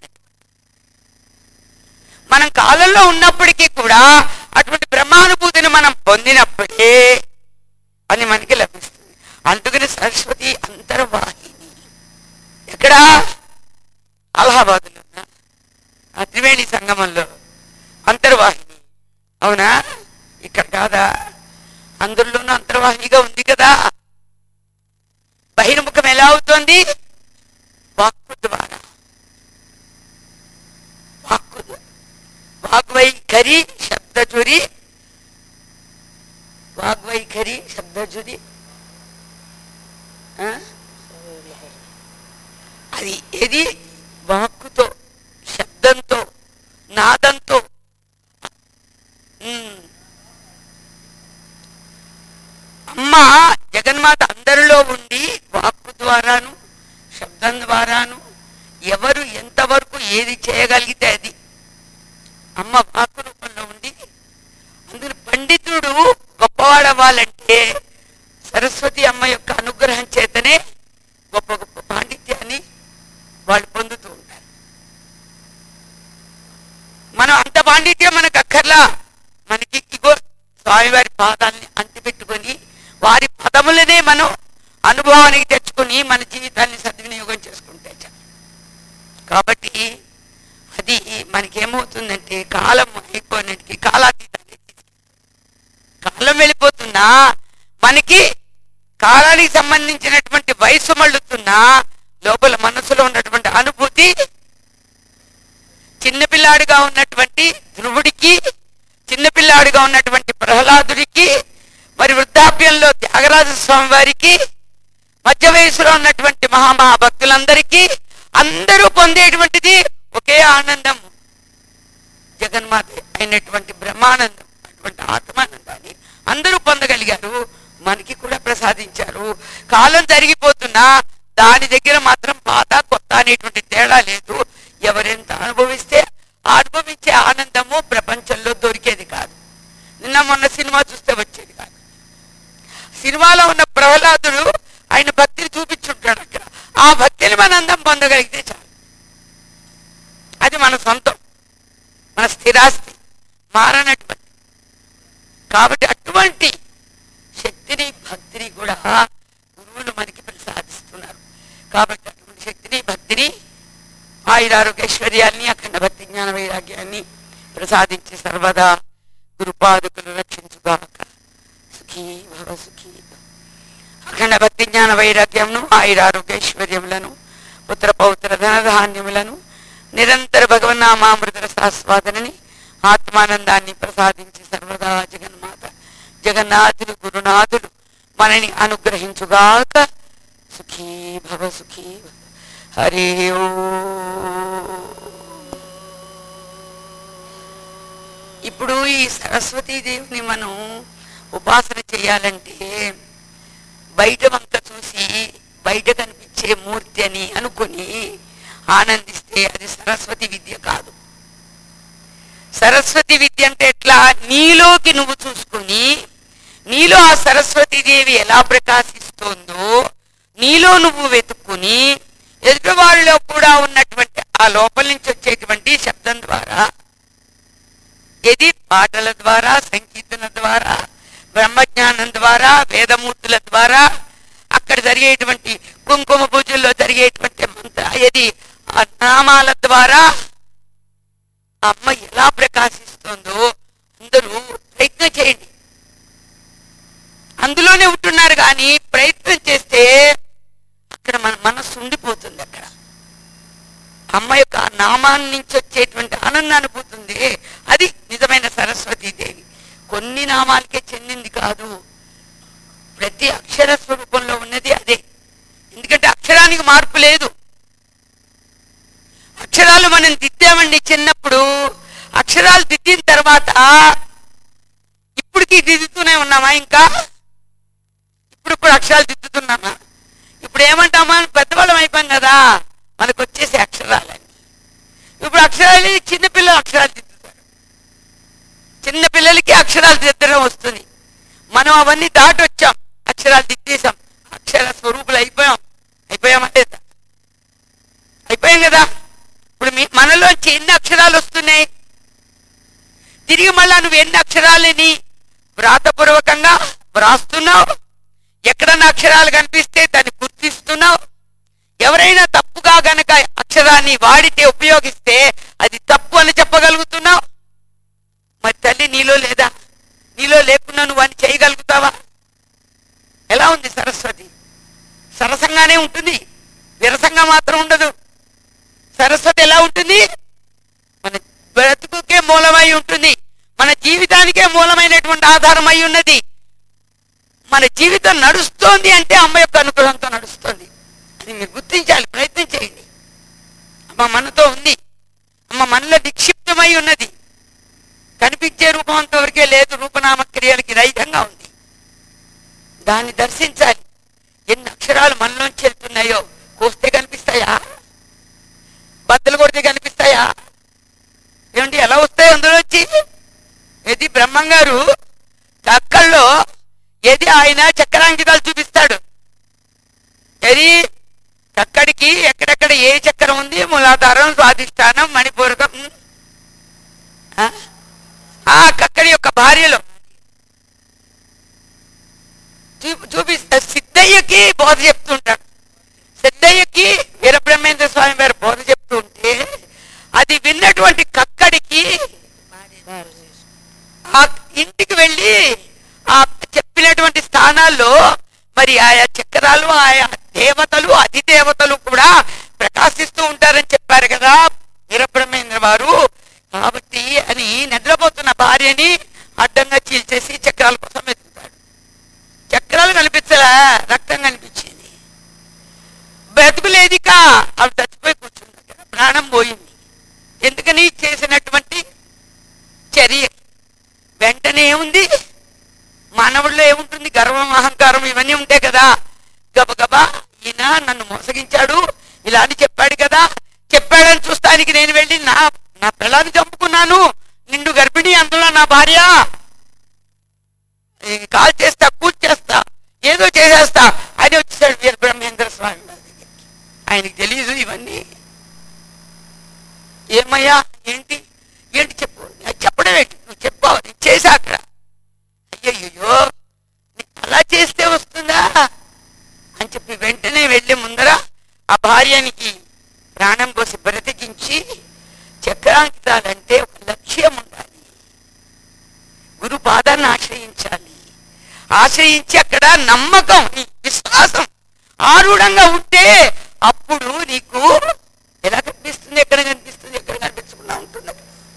మనం కాలంలో ఉన్నప్పటికీ కూడా అటువంటి బ్రహ్మానుభూతిని మనం పొందినప్పుడే అది మనకి లభిస్తుంది అందుకని సరస్వతి అంతర్వాహిని ఎక్కడ అలహాబాద్లో ఉన్న ఆ త్రివేణి సంగమంలో అంతర్వాహిని అవునా ఇక్కడ కాదా అందరిలోనూ అంతర్వాహినిగా ఉంది కదా బహిర్ముఖం ఎలా అవుతోంది వాక్కు ద్వారా వాక్కు వాగ్వైఖరి శబ్దచురి వాగ్వైఖరి శబ్దచురి ఆ? అది ఏది వాక్కుతో శబ్దంతో నాదంతో ఉమ్. అమ్మ జగన్మాత అందరిలో ఉండి వాక్కు ద్వారాను శబ్దం ద్వారాను ఎవరు ఎంతవరకు ఏది చేయగలిగితే అది అమ్మ వాక్కు రూపంలో ఉండి అందులో పండితుడు గొప్పవాడవ్వాలంటే సరస్వతి అమ్మ యొక్క అనుగ్రహం చేతనే గొప్ప గొప్ప పాండిత్యాన్ని వాళ్ళు పొందుతూ ఉంటారు మనం అంత పాండిత్యం మనకు అక్కర్లా మనకి ఇగో స్వామివారి పాదాలని అంటిపెట్టుకొని వారి పదములనే మనం అనుభవానికి తెచ్చుకొని మన జీవితాన్ని సద్వినియోగం చేసుకుంటే చాలు కాబట్టి అది మనకేమవుతుందంటే కాలం అయిపోయినట్టుకి కాలాతీతాన్ని కాలం వెళ్ళిపోతున్నా మనకి కాలానికి సంబంధించినటువంటి వయసు మళ్ళుతున్నా లోపల మనసులో ఉన్నటువంటి అనుభూతి చిన్నపిల్లాడిగా ఉన్నటువంటి ధ్రువుడికి చిన్నపిల్లాడిగా ఉన్నటువంటి ప్రహ్లాదుడికి మరి వృద్ధాప్యంలో త్యాగరాజ స్వామి వారికి మధ్య వయసులో ఉన్నటువంటి మహామహాభక్తులందరికీ అందరూ పొందేటువంటిది ఒకే ఆనందం జగన్మాత అయినటువంటి బ్రహ్మానందం అటువంటి ఆత్మానందాన్ని అందరూ పొందగలిగారు మనకి కూడా ప్రసాదించారు కాలం జరిగిపోతున్నా దాని దగ్గర మాత్రం పాత కొత్త అనేటువంటి తేడా లేదు ఎవరెంత అనుభవిస్తే ఆ అనుభవించే ఆనందము ప్రపంచంలో దొరికేది కాదు నిన్న మొన్న సినిమా చూస్తే వచ్చేది కాదు సినిమాలో ఉన్న ప్రహ్లాదుడు ఆయన భక్తిని చూపించుంటాడు అక్కడ ఆ భక్తిని మన అందం పొందగలిగితే చాలు అది మన సొంతం మన స్థిరాస్తి మారనటువంటి కాబట్టి అటువంటి శక్తిని భక్తిని కూడా గురువులు మనకి ప్రసాదిస్తున్నారు కాబట్టి అటువంటి శక్తిని భక్తిని ఆయురారోగ్యైశ్వర్యాన్ని అఖండ భక్తి జ్ఞాన వైరాగ్యాన్ని ప్రసాదించి సర్వదా గురుపాదుకులు రక్షించుగాక సుఖీ భవ సుఖీ భవ. అఖండ భక్తి జ్ఞాన వైరాగ్యంను ఆయురారోగ్యైశ్వర్యములను పుత్ర పౌత్ర ధనధాన్యములను నిరంతర భగవన్నామామృత రసాస్వాదనని ఆత్మానందాన్ని ప్రసాదించి సర్వదా జగన్మాత జగన్నాథుడు గురునాథుడు మనని అనుగ్రహించుగాక సుఖీ భవ సుఖీ భవ హరి ఓ ఇప్పుడు ఈ సరస్వతీదేవిని మనం ఉపాసన చేయాలంటే బయట వంక చూసి బయట కనిపించే మూర్తి అని అనుకొని ఆనందిస్తే అది సరస్వతి విద్య కాదు సరస్వతి విద్య అంటే ఎట్లా నీలోకి నువ్వు చూసుకొని నీలో ఆ సరస్వతీదేవి ఎలా ప్రకాశిస్తోందో నీలో నువ్వు వెతుక్కుని ఎదుటి వాళ్ళలో కూడా ఉన్నటువంటి ఆ లోపల నుంచి వచ్చేటువంటి శబ్దం ద్వారా ఇది పాటల ద్వారా సంకీర్తన ద్వారా బ్రహ్మజ్ఞానం ద్వారా వేదమూర్తుల ద్వారా అక్కడ జరిగేటువంటి కుంకుమ పూజల్లో జరిగేటువంటి మంత్ర ఇది ఆ నామాల ద్వారా ఆ అమ్మ ఎలా ప్రకాశిస్తుందో అందరూ ప్రయత్నం చేయండి అందులోనే ఉంటున్నారు కానీ ప్రయత్నం చేస్తే అక్కడ మన మనస్సు ఉండిపోతుంది అక్కడ అమ్మ యొక్క ఆ నామాన్ని నుంచి వచ్చేటువంటి ఆనంద అనుభూతుంది అది నిజమైన సరస్వతీదేవి కొన్ని నామాలకే చెందింది కాదు ప్రతి అక్షర స్వరూపంలో ఉన్నది అదే ఎందుకంటే అక్షరానికి మార్పు లేదు అక్షరాలు మనం దిద్దామండి చిన్నప్పుడు అక్షరాలు దిద్దిన తర్వాత ఇప్పటికి దిద్దుతూనే ఉన్నామా ఇంకా ఇప్పుడు ఇప్పుడు అక్షరాలు దిద్దుతున్నామా ఇప్పుడు ఏమంటామా పెద్దవాళ్ళం అయిపోయాం కదా మనకు వచ్చేసి అక్షరాలని ఇప్పుడు అక్షరాలు చిన్నపిల్లలు అక్షరాలు దిద్దుతారు చిన్న పిల్లలకి అక్షరాలు దిద్దడం వస్తుంది మనం అవన్నీ దాటి వచ్చాం అక్షరాలు దిద్దేశాం అక్షర స్వరూపులు అయిపోయాం అయిపోయామా లేదా అయిపోయాం కదా ఇప్పుడు మీ మనలోంచి ఎన్ని అక్షరాలు వస్తున్నాయి తిరిగి మళ్ళా నువ్వు ఎన్ని అక్షరాలని వ్రాతపూర్వకంగా వ్రాస్తున్నావు ఎక్కడన్నా అక్షరాలు కనిపిస్తే దాన్ని గుర్తిస్తున్నావు ఎవరైనా తప్పుగా గనక అక్షరాన్ని వాడితే ఉపయోగిస్తే అది తప్పు అని చెప్పగలుగుతున్నావు మరి తల్లి నీలో లేదా నీలో లేకుండా నువ్వు అని చేయగలుగుతావా ఎలా ఉంది సరస్వతి సరసంగానే ఉంటుంది విరసంగా మాత్రం ఉండదు సరస్వతి ఎలా ఉంటుంది మన బ్రతుకుకే మూలమై ఉంటుంది మన జీవితానికే మూలమైనటువంటి ఆధారం అయి ఉన్నది మన జీవితం నడుస్తోంది అంటే అమ్మ యొక్క అనుగ్రహంతో నడుస్తోంది అది మీరు గుర్తించాలి ప్రయత్నం చేయండి అమ్మ మనతో ఉంది అమ్మ మనలో నిక్షిప్తమై ఉన్నది కనిపించే రూపం అంతవరకే లేదు రూపనామ క్రియలకి రహితంగా ఉంది దాన్ని దర్శించాలి ఎన్ని అక్షరాలు మనలోంచి వెళ్తున్నాయో కోస్తే కనిపిస్తాయా బద్దలు కొడితే కనిపిస్తాయా ఏమండి ఎలా వస్తాయి అందులోంచి ఇది బ్రహ్మం గారు చక్కల్లో ఏది ఆయన చక్రాంకితాలు చూపిస్తాడు ఏది చక్కడికి ఎక్కడెక్కడ ఏ చక్రం ఉంది మూలాధారం స్వాధిష్టానం మణిపూరకం ఉం? ఆ? ఆ కక్కడి యొక్క భార్యలో చూ- చూపిస్తా సిద్ధయ్యకి బోధ చెప్తుంటాడు సిద్ధయ్యకి వీరబ్రహ్మేంద్ర స్వామి వారు బోధ చెప్తుంటే అది విన్నటువంటి కక్కడికి ఆ ఇంటికి వెళ్ళి ఆ చెప్పినటువంటి స్థానాల్లో మరి ఆయా చక్రాలు ఆయా దేవతలు అధిదేవతలు కూడా ప్రకాశిస్తూ ఉంటారని చెప్పారు కదా వీరబ్రహ్మేంద్ర వారు కాబట్టి అని నిద్రపోతున్న భార్యని అడ్డంగా చీల్చేసి చక్రాల కోసం వెతుకుతాడు చక్రాలు కనిపించలా రక్తం కనిపించింది బ్రతుకులేదిక ఆవిడ చచ్చిపోయి కూర్చుంది అక్కడ ప్రాణం పోయింది ఎందుకని చేసినటువంటి చర్య వెంటనే ఏముంది మానవుల్లో ఏముంటుంది గర్వం అహంకారం ఇవన్నీ ఉంటాయి కదా గబగబా ఈయన నన్ను మోసగించాడు ఇలా అని చెప్పాడు కదా చెప్పాడని చూస్తానికి నేను వెళ్ళి నా నా పిల్లాన్ని చంపుకున్నాను నిండు గర్భిణి అందులో నా భార్య ఈ కాల్ చేస్తా కూల్ చేస్తా ఏదో చేసేస్తా అని వచ్చేసాడు వీర బ్రహ్మేంద్ర స్వామి వారి దగ్గరికి. ఆయనకి తెలియదు ఇవన్నీ ఏమయ్యా ఏంటి ఏంటి చెప్పు నాకు చెప్పడం ఏంటి నువ్వు చెప్పావు నేను చేశా అక్కడ అయ్యయ్యో నీకు అలా చేస్తే వస్తుందా అని చెప్పి వెంటనే వెళ్ళి ముందర ఆ భార్యనికి ప్రాణం పోసి బ్రతికించి చక్రాంకితాలంటే ఒక లక్ష్యం ఉండాలి గురు పాదాన్ని ఆశ్రయించాలి ఆశ్రయించి అక్కడ నమ్మకం నీ విశ్వాసం ఆరూఢంగా ఉంటే అప్పుడు నీకు ఎలా కనిపిస్తుంది ఎక్కడ కనిపిస్తుంది ఎక్కడ కనిపించకుండా ఉంటుంది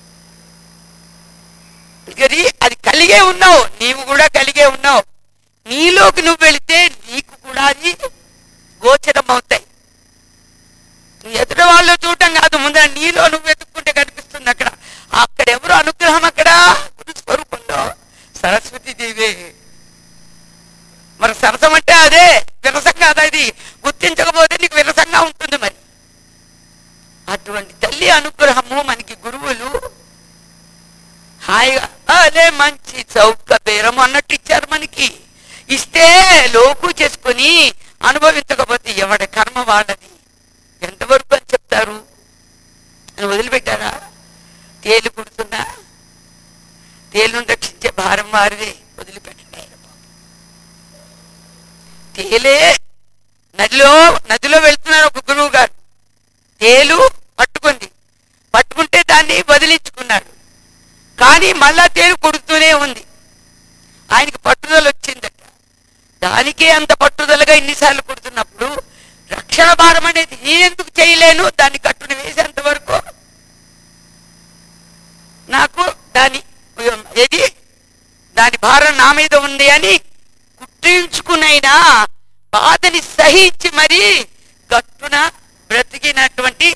ఇది అది కలిగే ఉన్నావు నీవు కూడా కలిగే ఉన్నావు నీలోకి నువ్వు వెళితే నీకు కూడా అది గోచరం అవుతాయి నువ్వు ఎదుట వాళ్ళు చూడటం కాదు ముందర నీలో నువ్వు వెతుక్కుంటే కనిపిస్తుంది అక్కడ అక్కడ ఎవరు అనుగ్రహం అక్కడ గురు స్వరూపంలో సరస్వతి దేవే మరి సరసం అంటే అదే విరసంగా అదా ఇది గుర్తించకపోతే నీకు విరసంగా ఉంటుంది మరి అటువంటి తల్లి అనుగ్రహము మనకి గురువులు హాయిగా అదే మంచి చౌక బేరం అన్నట్టు ఇచ్చారు మనకి ఇస్తే లోకు చేసుకొని అనుభవించకపోతే ఎవడి కర్మ వాళ్ళది ఎంతవరకు అని చెప్తారు అని వదిలిపెట్టారా తేలు కుడుతున్నా తేలును రక్షించే భారం వారిదే వదిలిపెట్టండి ఆయన పాపం. తేలే నదిలో నదిలో వెళ్తున్నారు ఒక గురువు గారు తేలు పట్టుకుంది పట్టుకుంటే దాన్ని వదిలించుకున్నాడు కానీ మళ్ళా తేలు కొడుతూనే ఉంది ఆయనకి పట్టుదల వచ్చిందట దానికే అంత పట్టుదలగా ఇన్నిసార్లు కొడుతున్నప్పుడు రక్షణ భారం అనేది నేనెందుకు చేయలేను దాన్ని కట్టుని వేసేంత వరకు నాకు దాని ఏది దాని భారం నా మీద ఉంది అని కుట్టించుకునైనా బాధని సహించి మరి గట్టున బ్రతికినటువంటి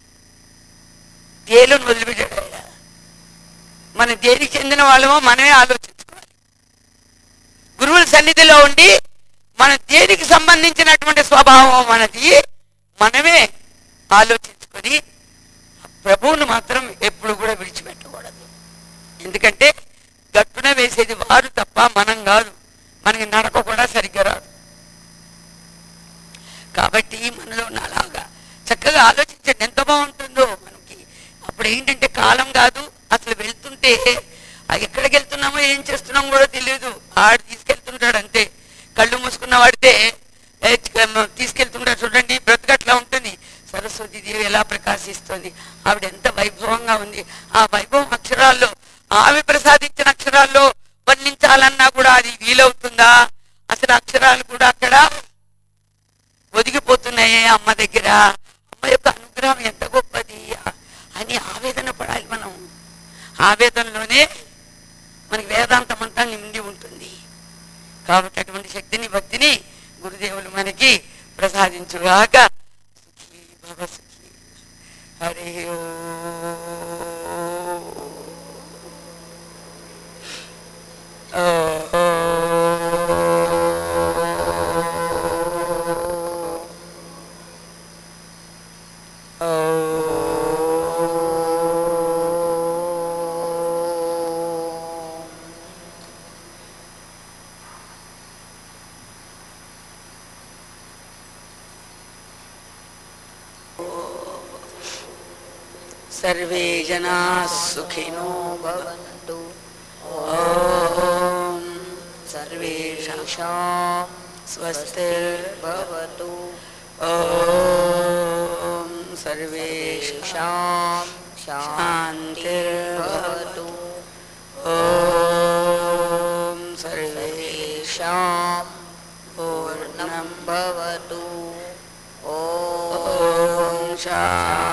తేలును వదిలిపెట్టాడు ఆయన. మనం దేనికి చెందిన వాళ్ళమో మనమే ఆలోచించుకోవాలి గురువుల సన్నిధిలో ఉండి మన దేనికి సంబంధించినటువంటి స్వభావం మనది మనమే ఆలోచించుకొని ప్రభువును మాత్రం ఎప్పుడు కూడా విడిచిపెట్టకూడదు ఎందుకంటే గట్టున వేసేది వారు తప్ప మనం కాదు మనకి నడక కూడా సరిగ్గా రాదు కాబట్టి మనలో ఉన్న అలాగా చక్కగా ఆలోచించండి ఎంత బాగుంటుందో మనకి అప్పుడు ఏంటంటే కాలం కాదు అసలు వెళ్తుంటే ఆ ఎక్కడికి వెళ్తున్నామో ఏం చేస్తున్నామో కూడా తెలియదు ఆడు తీసుకెళ్తుంటాడు అంతే కళ్ళు మూసుకున్న వాడితే ఏ, చ- తీసుకెళ్తుంటాడు చూడండి బ్రతుకట్లా ఉంటుంది సరస్వతి దేవి ఎలా ప్రకాశిస్తుంది ఆవిడ ఎంత వైభవంగా ఉంది ఆ వైభవం అక్షరాల్లో ఆమె ప్రసాదించిన అక్షరాల్లో వర్ణించాలన్నా కూడా అది వీలవుతుందా అసలు అక్షరాలు కూడా అక్కడ ఒదిగిపోతున్నాయే అమ్మ దగ్గర అమ్మ యొక్క అనుగ్రహం ఎంత గొప్పది అని ఆవేదన పడాలి మనం ఆవేదనలోనే మనకి వేదాంతం అంతా నిండి ఉంటుంది కాబట్టి అటువంటి శక్తిని భక్తిని గురుదేవులు మనకి ప్రసాదించుగాక సుఖీ భవ సుఖీ హరి సర్వే జనా సుఖినో భవంతు ఓం సర్వేషాం సర్వేషాం స్వస్తిర్భవతు భవతు ఓం సర్వేషాం శాంతిర్భవతు ఓం సర్వేషాం సర్వేషాం పూర్ణం భవతు ఓం శాంతి